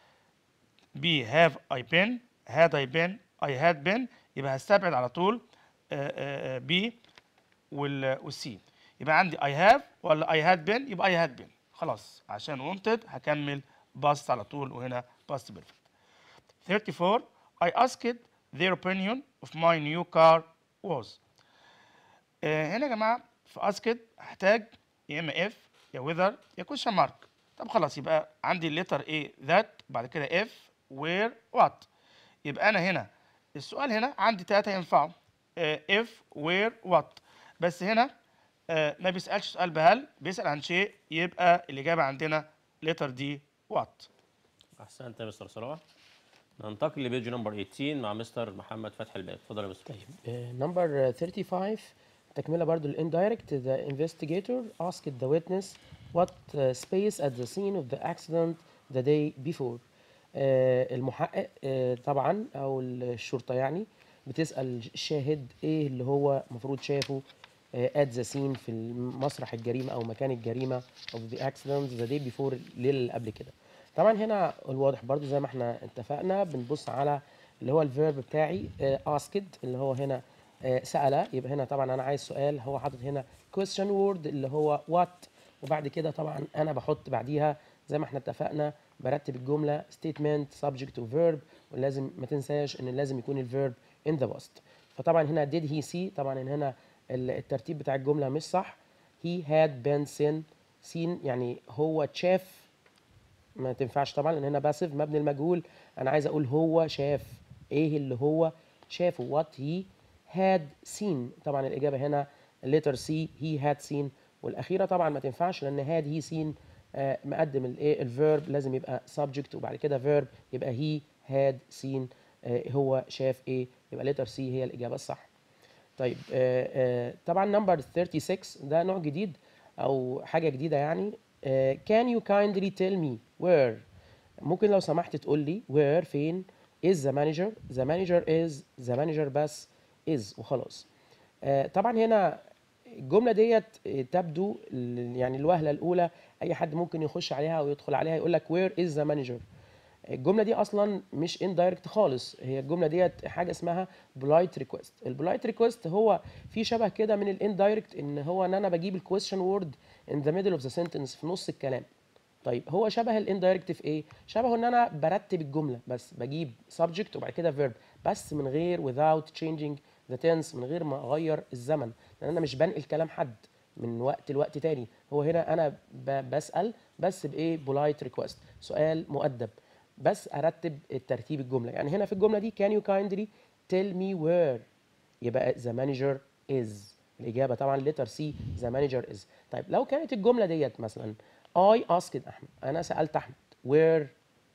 B have I been had I been I had been يبقى هستبعد على طول آه، آه، آه، B وال والسي يبقى عندي I have ولا I had been يبقى I had been خلاص عشان wanted هكمل past على طول وهنا past perfect 34 I asked their opinion of my new car was آه، هنا يا جماعة في asked هحتاج يا إما if يا whether يا question mark طب خلاص يبقى عندي الليتر ايه ذات بعد كده اف وير وات يبقى انا هنا السؤال هنا عندي ثلاثة ينفعوا اف وير وات بس هنا آه، ما بيسألش سؤال بهل بيسأل عن شيء يبقى الإجابة عندنا لتر دي وات احسنت يا مستر صلاح ننتقل لبيج نمبر 18 مع مستر محمد فتحي الباب اتفضل يا مستر نمبر 35 تكملة برضو الاندايركت the investigator asked the witness what uh, space at the scene of the accident the day before آه، المحقق آه، طبعا او الشرطة يعني بتسأل الشاهد ايه اللي هو المفروض شافه آه، at the scene في مسرح الجريمة او مكان الجريمة of the accident the day before الليلة اللي قبل كده طبعا هنا الواضح برضو زي ما احنا اتفقنا بنبص على اللي هو الفيرب بتاعي آه، asked اللي هو هنا آه، سأل يبقى هنا طبعا انا عايز سؤال هو حاطط هنا question word اللي هو what وبعد كده طبعا انا بحط بعديها زي ما احنا اتفقنا برتب الجمله statement subject و verb ولازم ما تنساش ان لازم يكون الفيرب in the past فطبعا هنا did he see طبعا إن هنا ال- الترتيب بتاع الجمله مش صح he had been seen seen يعني هو شاف ما تنفعش طبعا لان هنا باسف مبني المجهول انا عايز اقول هو شاف ايه اللي هو شافه what he had seen طبعا الاجابه هنا letter C he had seen والاخيره طبعا ما تنفعش لان had he seen آه، مقدم الايه الفيرب لازم يبقى subject وبعد كده verb يبقى he had seen آه، هو شاف ايه يبقى letter C هي الاجابه الصح طيب آه، آه، طبعا نمبر 36 ده نوع جديد او حاجه جديده يعني آه، can you kindly tell me where ممكن لو سمحت تقول لي where فين is the manager the manager is the manager بس is وخلاص آه، طبعا هنا الجمله ديت آه، تبدو ال- يعني الوهله الاولى اي حد ممكن يخش عليها او يدخل عليها يقول لك where is the manager الجمله دي اصلا مش اندايركت خالص هي الجمله ديت حاجه اسمها بولايت ريكويست البولايت ريكويست هو في شبه كده من الاندايركت ان هو ان انا بجيب الكويستشن وورد ان ذا ميدل اوف ذا سنتنس في نص الكلام طيب هو شبه الاندايركت في ايه شبهه ان انا برتب الجمله بس بجيب subject وبعد كده verb بس من غير without changing the tense من غير ما اغير الزمن لان انا مش بنقل كلام حد من وقت لوقت تاني هو هنا انا ب- بسال بس بايه بولايت ريكويست سؤال مؤدب بس ارتب الترتيب الجمله يعني هنا في الجمله دي can you kindly tell me where يبقى the manager is الاجابه طبعا letter C the manager is طيب لو كانت الجمله ديت مثلا I asked احمد انا سالت احمد where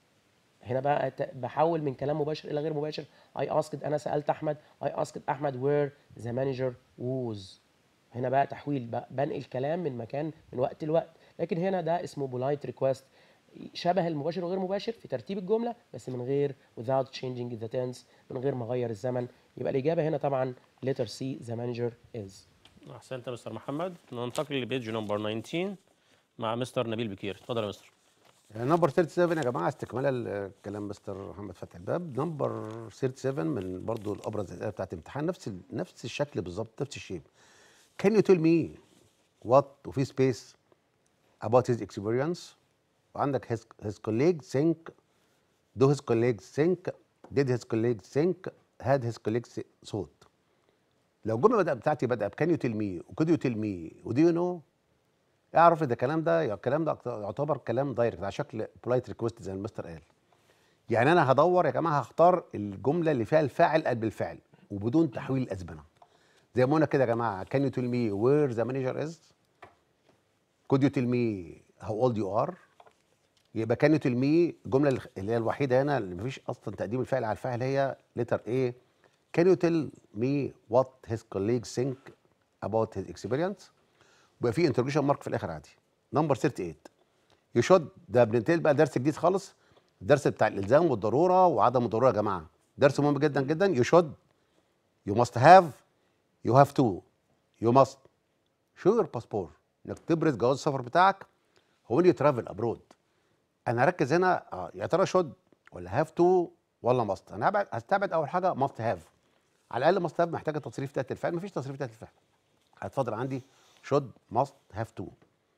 هنا بقى ت- بحول من كلام مباشر الى غير مباشر I asked انا سالت احمد I asked احمد where the manager was هنا بقى تحويل بقى بنقل كلام من مكان من وقت لوقت لكن هنا ده اسمه polite request شبه المباشر وغير مباشر في ترتيب الجمله بس من غير without changing the tense من غير ما اغير الزمن يبقى الاجابه هنا طبعا letter C the manager is احسنت يا مستر محمد ننتقل لبيج نمبر 19 مع مستر نبيل بكير اتفضل يا مستر نمبر 37 يا جماعه استكمالا لكلام مستر محمد فتحي الباب نمبر 37 من برضو الابرز الاسئله بتاعت الامتحان نفس ال- نفس الشكل بالظبط نفس الشيء كان يو تيل مي وات وفي سبيس about his experience وعندك his, his colleagues think do his colleagues think did his colleagues think had his colleagues thought لو الجمله بدأ بتاعتي بدأ بكان يو تيل مي وكود يو تيل مي ودو يو نو اعرف ان الكلام ده الكلام ده يعتبر كلام دايركت على شكل بولايت ريكويست زي ما المستر قال يعني انا هدور يا جماعه هختار الجمله اللي فيها الفاعل قبل الفعل وبدون تحويل الازمنه زي ما قلنا كده يا جماعه كان يو تيل مي وير ذا مانجر از كود يو تيل مي هاو اولد يو ار يبقى كان يو تيل مي الجمله الخ- اللي هي الوحيده هنا اللي مفيش اصلا تقديم الفعل على الفاعل هي لتر ايه كان يو تيل مي وات هيز colleagues think about his experience ويبقى في انترجيشن مارك في الاخر عادي نمبر 38 يو شود ده بننتقل بقى درس جديد خالص الدرس بتاع الالزام والضروره وعدم الضروره يا جماعه درس مهم جدا جدا يو شود يو ماست هاف يو هاف تو يو ماست شو يور باسبور انك تبرز جواز السفر بتاعك هو يو ترافل ابرود انا هركز هنا اه يا ترى شود ولا هاف تو ولا ماست انا هبعد هستبعد اول حاجه ماست هاف على الاقل ماست هاف محتاجه تصريف تحت الفعل مفيش تصريف تحت الفعل هتفضل عندي شود ماست هاف تو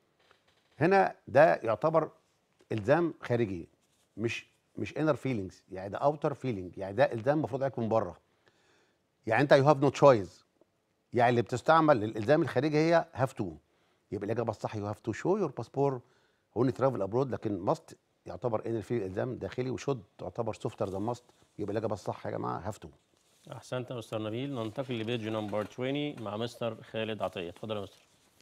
هنا ده يعتبر الزام خارجي مش مش انر فيلينجز يعني ده اوتر فيلينج يعني ده الزام المفروض عليك من بره يعني انت يو هاف نو تشويز يعني اللي بتستعمل للالزام الخارجي هي هاف تو يبقى الاجابه الصح يو هاف تو شو يور باسبور هون ترافل ابرود لكن ماست يعتبر ان في الزام داخلي وشود تعتبر سوفتر ذان ماست يبقى الاجابه الصح يا جماعه هافتو احسنت يا مستر نبيل ننتقل لبيج نمبر 20 مع مستر خالد عطيه اتفضل يا مستر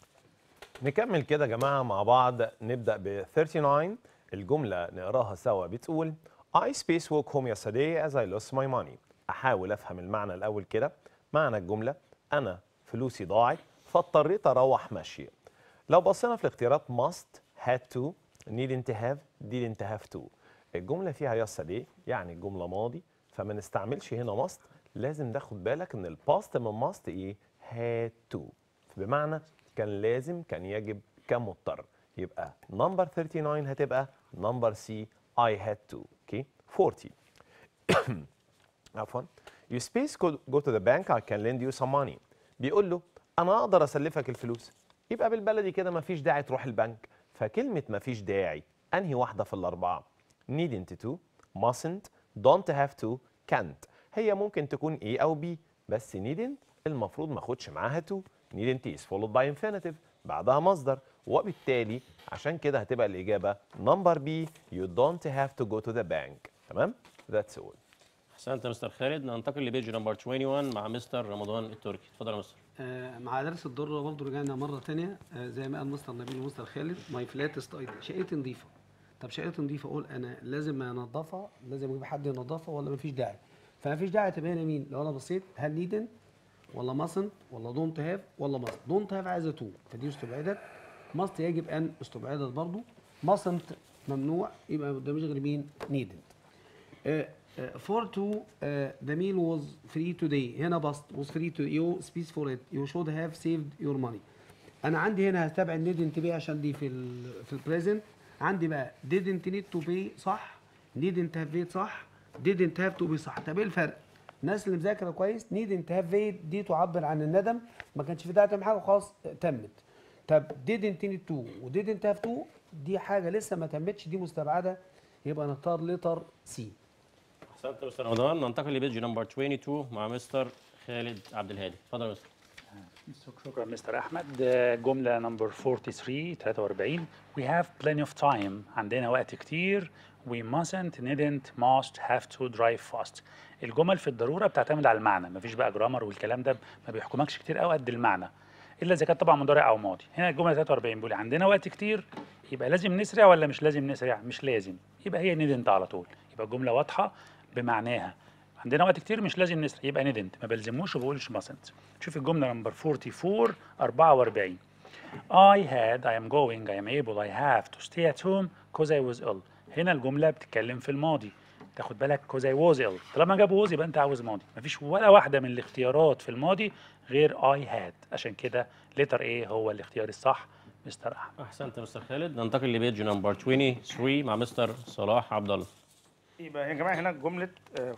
نكمل كده يا جماعه مع بعض نبدا ب 39 الجمله نقراها سوا بتقول I space walk home yesterday as I lost my money احاول افهم المعنى الاول كده معنى الجمله انا فلوسي ضاعت فاضطريت اروح ماشي لو بصينا في الاختيارات must had to needn't to have didn't have to الجمله فيها yesterday يعني الجمله ماضي فما نستعملش هنا must لازم ناخد بالك ان الباست من must ايه had to بمعنى كان لازم كان يجب كان مضطر يبقى نمبر 39 هتبقى نمبر سي I had to اوكي 40 عفوا you space go, go to the bank I can lend you some money بيقول له انا اقدر اسلفك الفلوس يبقى بالبلدي كده مفيش داعي تروح البنك فكلمه مفيش داعي انهي واحده في الاربعه needn't to mustn't don't have to can't هي ممكن تكون A او B بس needn't المفروض ما اخدش معاها to needn't is followed by infinitive بعدها مصدر وبالتالي عشان كده هتبقى الإجابة number B you don't have to go to the bank تمام that's all احسنت يا مستر خالد ننتقل لبيج نمبر 21 مع مستر رمضان التركي اتفضل يا مستر آه، مع درس الضره برضه رجعنا مره تانية آه، زي ما قال مستر نبيل ومستر خالد ماي فلاتست ايتم شقتي نظيفه طب شقتي نظيفه اقول انا لازم انضفها لازم اجيب حد ينضفها ولا مفيش داعي فمفيش داعي تبقى هنا مين لو انا بصيت هل نيدن ولا ماسنت ولا دونت هاف ولا ماست دونت هاف عايزه تو فدي استبعدت ماست يجب ان استبعدت برضه ماسنت ممنوع يبقى ما قداميش غير مين نيدن Uh, uh, for two, uh, the meal was free today. هنا بسط was free to you space for it. You should have saved your money. أنا عندي هنا هتابع didn't pay عشان دي في ال في البريزنت. عندي بقى didn't need to pay صح. didn't have paid صح. didn't have to be صح. طب إيه الفرق؟ الناس اللي مذاكرة كويس didn't have paid دي تعبر عن الندم ما كانش في داعي تعمل حاجة خلاص تمت. طب didn't need to و didn't have to دي حاجة لسه ما تمتش دي مستبعدة يبقى نختار لتر سي. احسنت يا مستر رمضان ننتقل لبيج نمبر 22 مع مستر خالد عبد الهادي اتفضل يا مستر شكرا مستر احمد آه، جمله نمبر 43 43 we have plenty of time عندنا وقت كتير we mustn't needn't must have to drive fast الجمل في الضروره بتعتمد على المعنى مفيش بقى جرامر والكلام ده ما بيحكمكش كتير قوي قد المعنى الا اذا كانت طبعا مضارع او ماضي هنا الجمله 43 بيقول عندنا وقت كتير يبقى لازم نسرع ولا مش لازم نسرع مش لازم يبقى هي needn't على طول يبقى الجمله واضحه بمعناها عندنا وقت كتير مش لازم نسرع يبقى ندنت ما بلزموش وبقولش ماسنت شوف الجمله نمبر 44 44 I had I am going I am able I have to stay at home cause I was ill هنا الجمله بتتكلم في الماضي تاخد بالك cause I was ill طالما جاب was يبقى انت عاوز ماضي مفيش ولا واحده من الاختيارات في الماضي غير I had عشان كده letter A هو الاختيار الصح مستر احمد احسنت يا مستر خالد ننتقل لبيج نمبر 23 مع مستر صلاح عبد الله يبقى يا جماعه هنا جمله آه،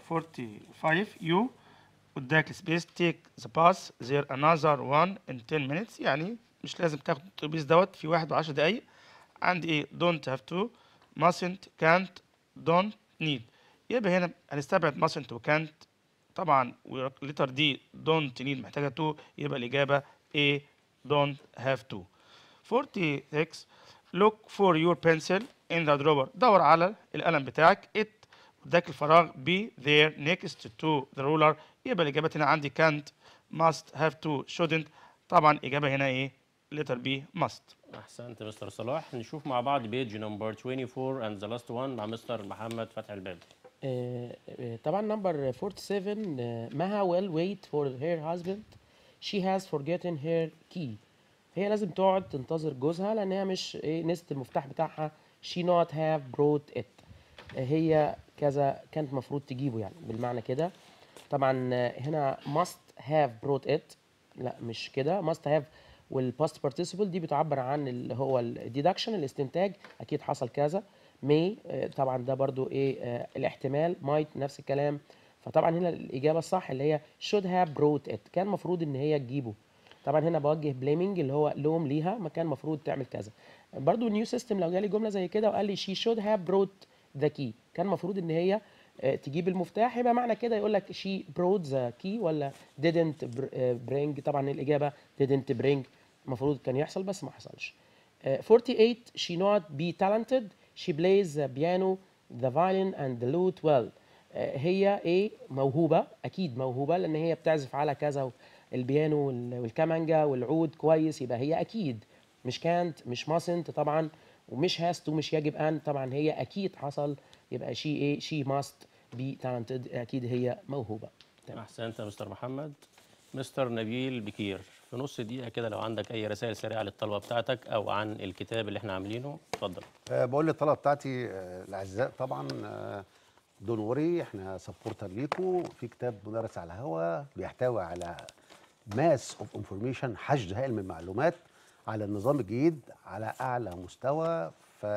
45 يو قدامك سبيس تيك ذا باس زير انذر وان ان 10 minutes يعني مش لازم تاخد الاتوبيس دوت في واحد و10 دقايق عندي ايه دونت هاف تو mustn't can't don't need يبقى هنا هنستبعد mustn't وكانت طبعا والليتر دي don't need محتاجه تو يبقى الاجابه A don't have to 46 look for your pencil in the drawer دور على القلم بتاعك it قدامك الفراغ be there next to the ruler يبقى الإجابة هنا عندي can't must have to shouldn't طبعا إجابة هنا إيه letter B must احسنت يا مستر صلاح نشوف مع بعض بيج نمبر 24 and the last one مع مستر محمد فتحي الباب آه، آه، طبعا نمبر 47 آه، مها will wait for her husband she has forgotten her key هي لازم تقعد تنتظر جوزها لان هي مش ايه نسيت المفتاح بتاعها she not have brought it آه، هي كذا كانت المفروض تجيبه يعني بالمعنى كده طبعا آه، هنا must have brought it لا مش كده must have والباست participle دي بتعبر عن اللي هو الديدكشن الاستنتاج اكيد حصل كذا may آه، طبعا ده برضو ايه آه، الاحتمال might نفس الكلام فطبعا هنا الاجابه الصح اللي هي should have brought it كان المفروض ان هي تجيبه طبعا هنا بوجه بليمنج اللي هو لوم ليها ما كان المفروض تعمل كذا برضو نيو سيستم لو جالي جمله زي كده وقال لي she should have brought the key كان المفروض ان هي آه، تجيب المفتاح يبقى معنى كده يقول لك she brought the key ولا didn't br- آه، bring طبعا الاجابه didn't bring المفروض كان يحصل بس ما حصلش Uh, 48 she not be talented she plays the piano the violin and the lute well uh, هي ايه موهوبه اكيد موهوبه لان هي بتعزف على كذا البيانو وال- والكمانجا والعود كويس يبقى هي اكيد مش كانت مش mustn't طبعا ومش has to مش يجب ان طبعا هي اكيد حصل يبقى she ايه she must be talented اكيد هي موهوبه تمام. احسنت يا مستر محمد مستر نبيل بكير في نص دقيقه كده لو عندك اي رسائل سريعه للطلبه بتاعتك او عن الكتاب اللي احنا عاملينه اتفضل آه، بقول للطلبه بتاعتي آه، الاعزاء طبعا دون وري احنا سبورتر ليكم في كتاب مدرس على الهواء بيحتوي على ماس اوف انفورميشن حشد هائل من المعلومات على النظام الجديد على اعلى مستوى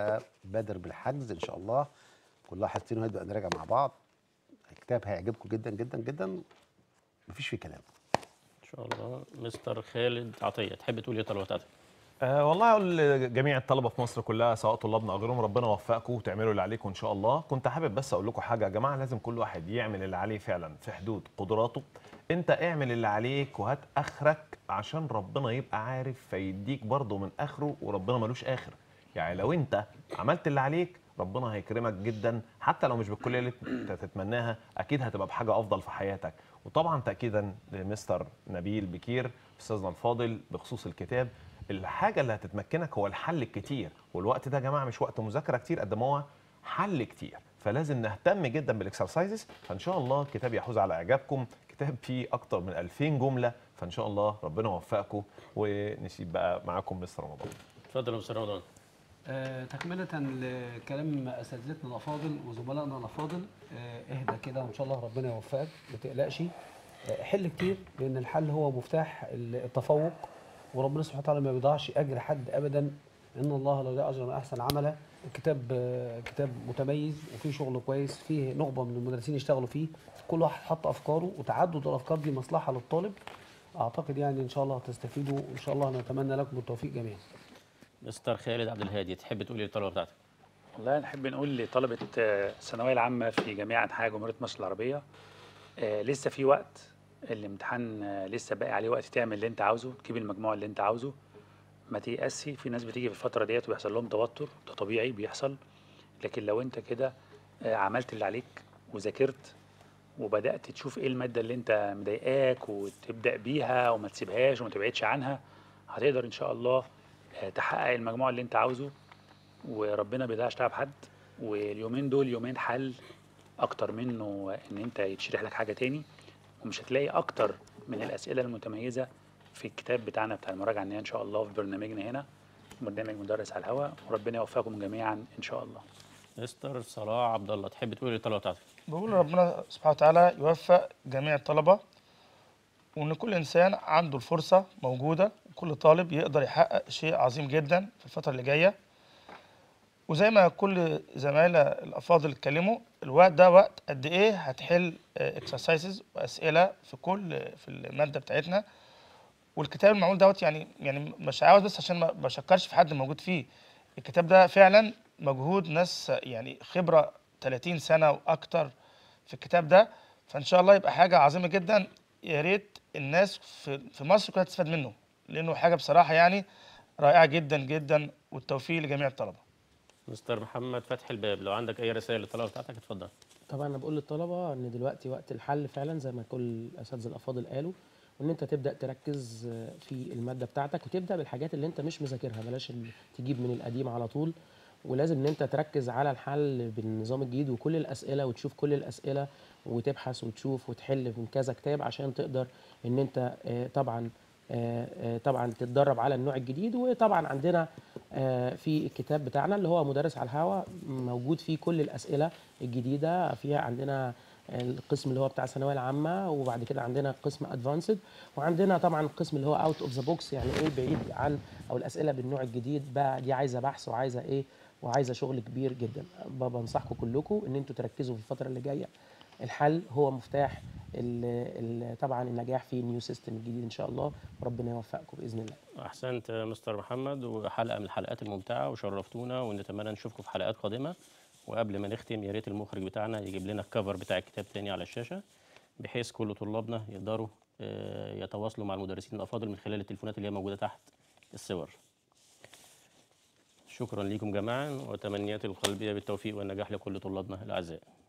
فبادر بالحجز ان شاء الله كل واحد فينا هيبدا نراجع مع بعض الكتاب هيعجبكم جدا جدا جدا مفيش فيه كلام ان شاء الله مستر خالد عطيه تحب تقول ايه للطلبه بتاعتك أه والله اقول لجميع الطلبه في مصر كلها سواء طلابنا او غيرهم ربنا يوفقكم وتعملوا اللي عليكم ان شاء الله كنت حابب بس اقول لكم حاجه يا جماعه لازم كل واحد يعمل اللي عليه فعلا في حدود قدراته انت اعمل اللي عليك وهات اخرك عشان ربنا يبقى عارف فيديك برضه من اخره وربنا ملوش اخر يعني لو انت عملت اللي عليك ربنا هيكرمك جدا حتى لو مش بالكليه اللي انت تتمناها اكيد هتبقى بحاجه افضل في حياتك وطبعا تاكيدا لمستر نبيل بكير استاذنا الفاضل بخصوص الكتاب الحاجه اللي هتتمكنك هو الحل الكتير والوقت ده يا جماعه مش وقت مذاكره كتير قد ما هو حل كتير فلازم نهتم جدا بالاكسرسايزز فان شاء الله الكتاب يحوز على اعجابكم كتاب فيه اكتر من 2000 جمله فان شاء الله ربنا يوفقكم ونسيب بقى معاكم مستر رمضان اتفضل يا مستر رمضان آه، تكملة لكلام أساتذتنا الأفاضل وزملائنا الأفاضل آه، اهدى كده وإن شاء الله ربنا يوفقك ما تقلقش آه، حل كتير لأن الحل هو مفتاح التفوق وربنا سبحانه وتعالى ما بيضيعش أجر حد أبدا إن الله لا يضيع أجر من أحسن عملا الكتاب آه، كتاب متميز وفيه شغل كويس فيه نخبة من المدرسين يشتغلوا فيه كل واحد حط أفكاره وتعدد الأفكار دي مصلحة للطالب أعتقد يعني إن شاء الله هتستفيدوا وإن شاء الله نتمنى لكم التوفيق جميعا مستر خالد عبد الهادي تحب تقول ايه للطلبه بتاعتك والله نحب نقول لطلبة آه، الثانوية العامة في جميع أنحاء جمهورية مصر العربية آه، لسه في وقت الامتحان آه، لسه باقي عليه وقت تعمل اللي أنت عاوزه تجيب المجموع اللي أنت عاوزه ما تيأسي في ناس بتيجي في الفترة ديت ويحصل لهم توتر ده طبيعي بيحصل لكن لو أنت كده آه، عملت اللي عليك وذاكرت وبدأت تشوف إيه المادة اللي أنت مضايقاك وتبدأ بيها وما تسيبهاش وما تبعدش عنها هتقدر إن شاء الله آه، تحقق المجموع اللي أنت عاوزه وربنا ما بيضيعش تعب حد واليومين دول يومين حل اكتر منه ان انت يتشرح لك حاجه تاني ومش هتلاقي اكتر من الاسئله المتميزه في الكتاب بتاعنا بتاع المراجعه النهائيه ان شاء الله في برنامجنا هنا برنامج مدرس على الهواء وربنا يوفقكم جميعا ان شاء الله مستر صلاح عبد الله تحب تقول ايه للطلبه بتاعتك بقول ربنا سبحانه وتعالى يوفق جميع الطلبة وإن كل إنسان عنده الفرصة موجودة وكل طالب يقدر يحقق شيء عظيم جدا في الفترة اللي جاية وزي ما كل زمايلة الأفاضل اتكلموا الوقت ده وقت قد إيه هتحل اكسرسايزز وأسئلة في كل في المادة بتاعتنا والكتاب المعمول دوت يعني يعني مش عاوز بس عشان ما بشكرش في حد موجود فيه الكتاب ده فعلا مجهود ناس يعني خبرة 30 سنة وأكتر في الكتاب ده فإن شاء الله يبقى حاجة عظيمة جدا يا ريت الناس في في مصر كلها تستفاد منه لأنه حاجة بصراحة يعني رائعة جدا جدا والتوفيق لجميع الطلبة مستر محمد فتحي الباب لو عندك اي رسائل للطلبه بتاعتك اتفضل طبعا انا بقول للطلبه ان دلوقتي وقت الحل فعلا زي ما كل الاساتذه الافاضل قالوا وان انت تبدا تركز آه، في الماده بتاعتك وتبدا بالحاجات اللي انت مش مذاكرها بلاش ال- تجيب من القديم على طول ولازم ان انت تركز على الحل بالنظام الجديد وكل الاسئله وتشوف كل الاسئله وتبحث وتشوف وتحل من كذا كتاب عشان تقدر ان انت آه، طبعا آه، آه، طبعا تتدرب على النوع الجديد وطبعا عندنا آه، في الكتاب بتاعنا اللي هو مدرس على الهواء موجود فيه كل الاسئله الجديده فيها عندنا القسم اللي هو بتاع الثانويه العامه وبعد كده عندنا قسم ادفانسد وعندنا طبعا القسم اللي هو اوت اوف ذا بوكس يعني ايه بعيد عن او الاسئله بالنوع الجديد بقى دي عايزه بحث وعايزه ايه وعايزه شغل كبير جدا ب- بنصحكم كلكم ان انتوا تركزوا في الفتره اللي جايه الحل هو مفتاح ال ال طبعا النجاح في النيو سيستم الجديد ان شاء الله وربنا يوفقكم باذن الله احسنت يا مستر محمد وحلقه من الحلقات الممتعه وشرفتونا ونتمنى نشوفكم في حلقات قادمه وقبل ما نختم يا ريت المخرج بتاعنا يجيب لنا الكفر بتاع الكتاب تاني على الشاشه بحيث كل طلابنا يقدروا آه، يتواصلوا مع المدرسين الافاضل من خلال التليفونات اللي هي موجوده تحت الصور شكرا لكم جميعا وتمنياتي القلبيه بالتوفيق والنجاح لكل طلابنا الاعزاء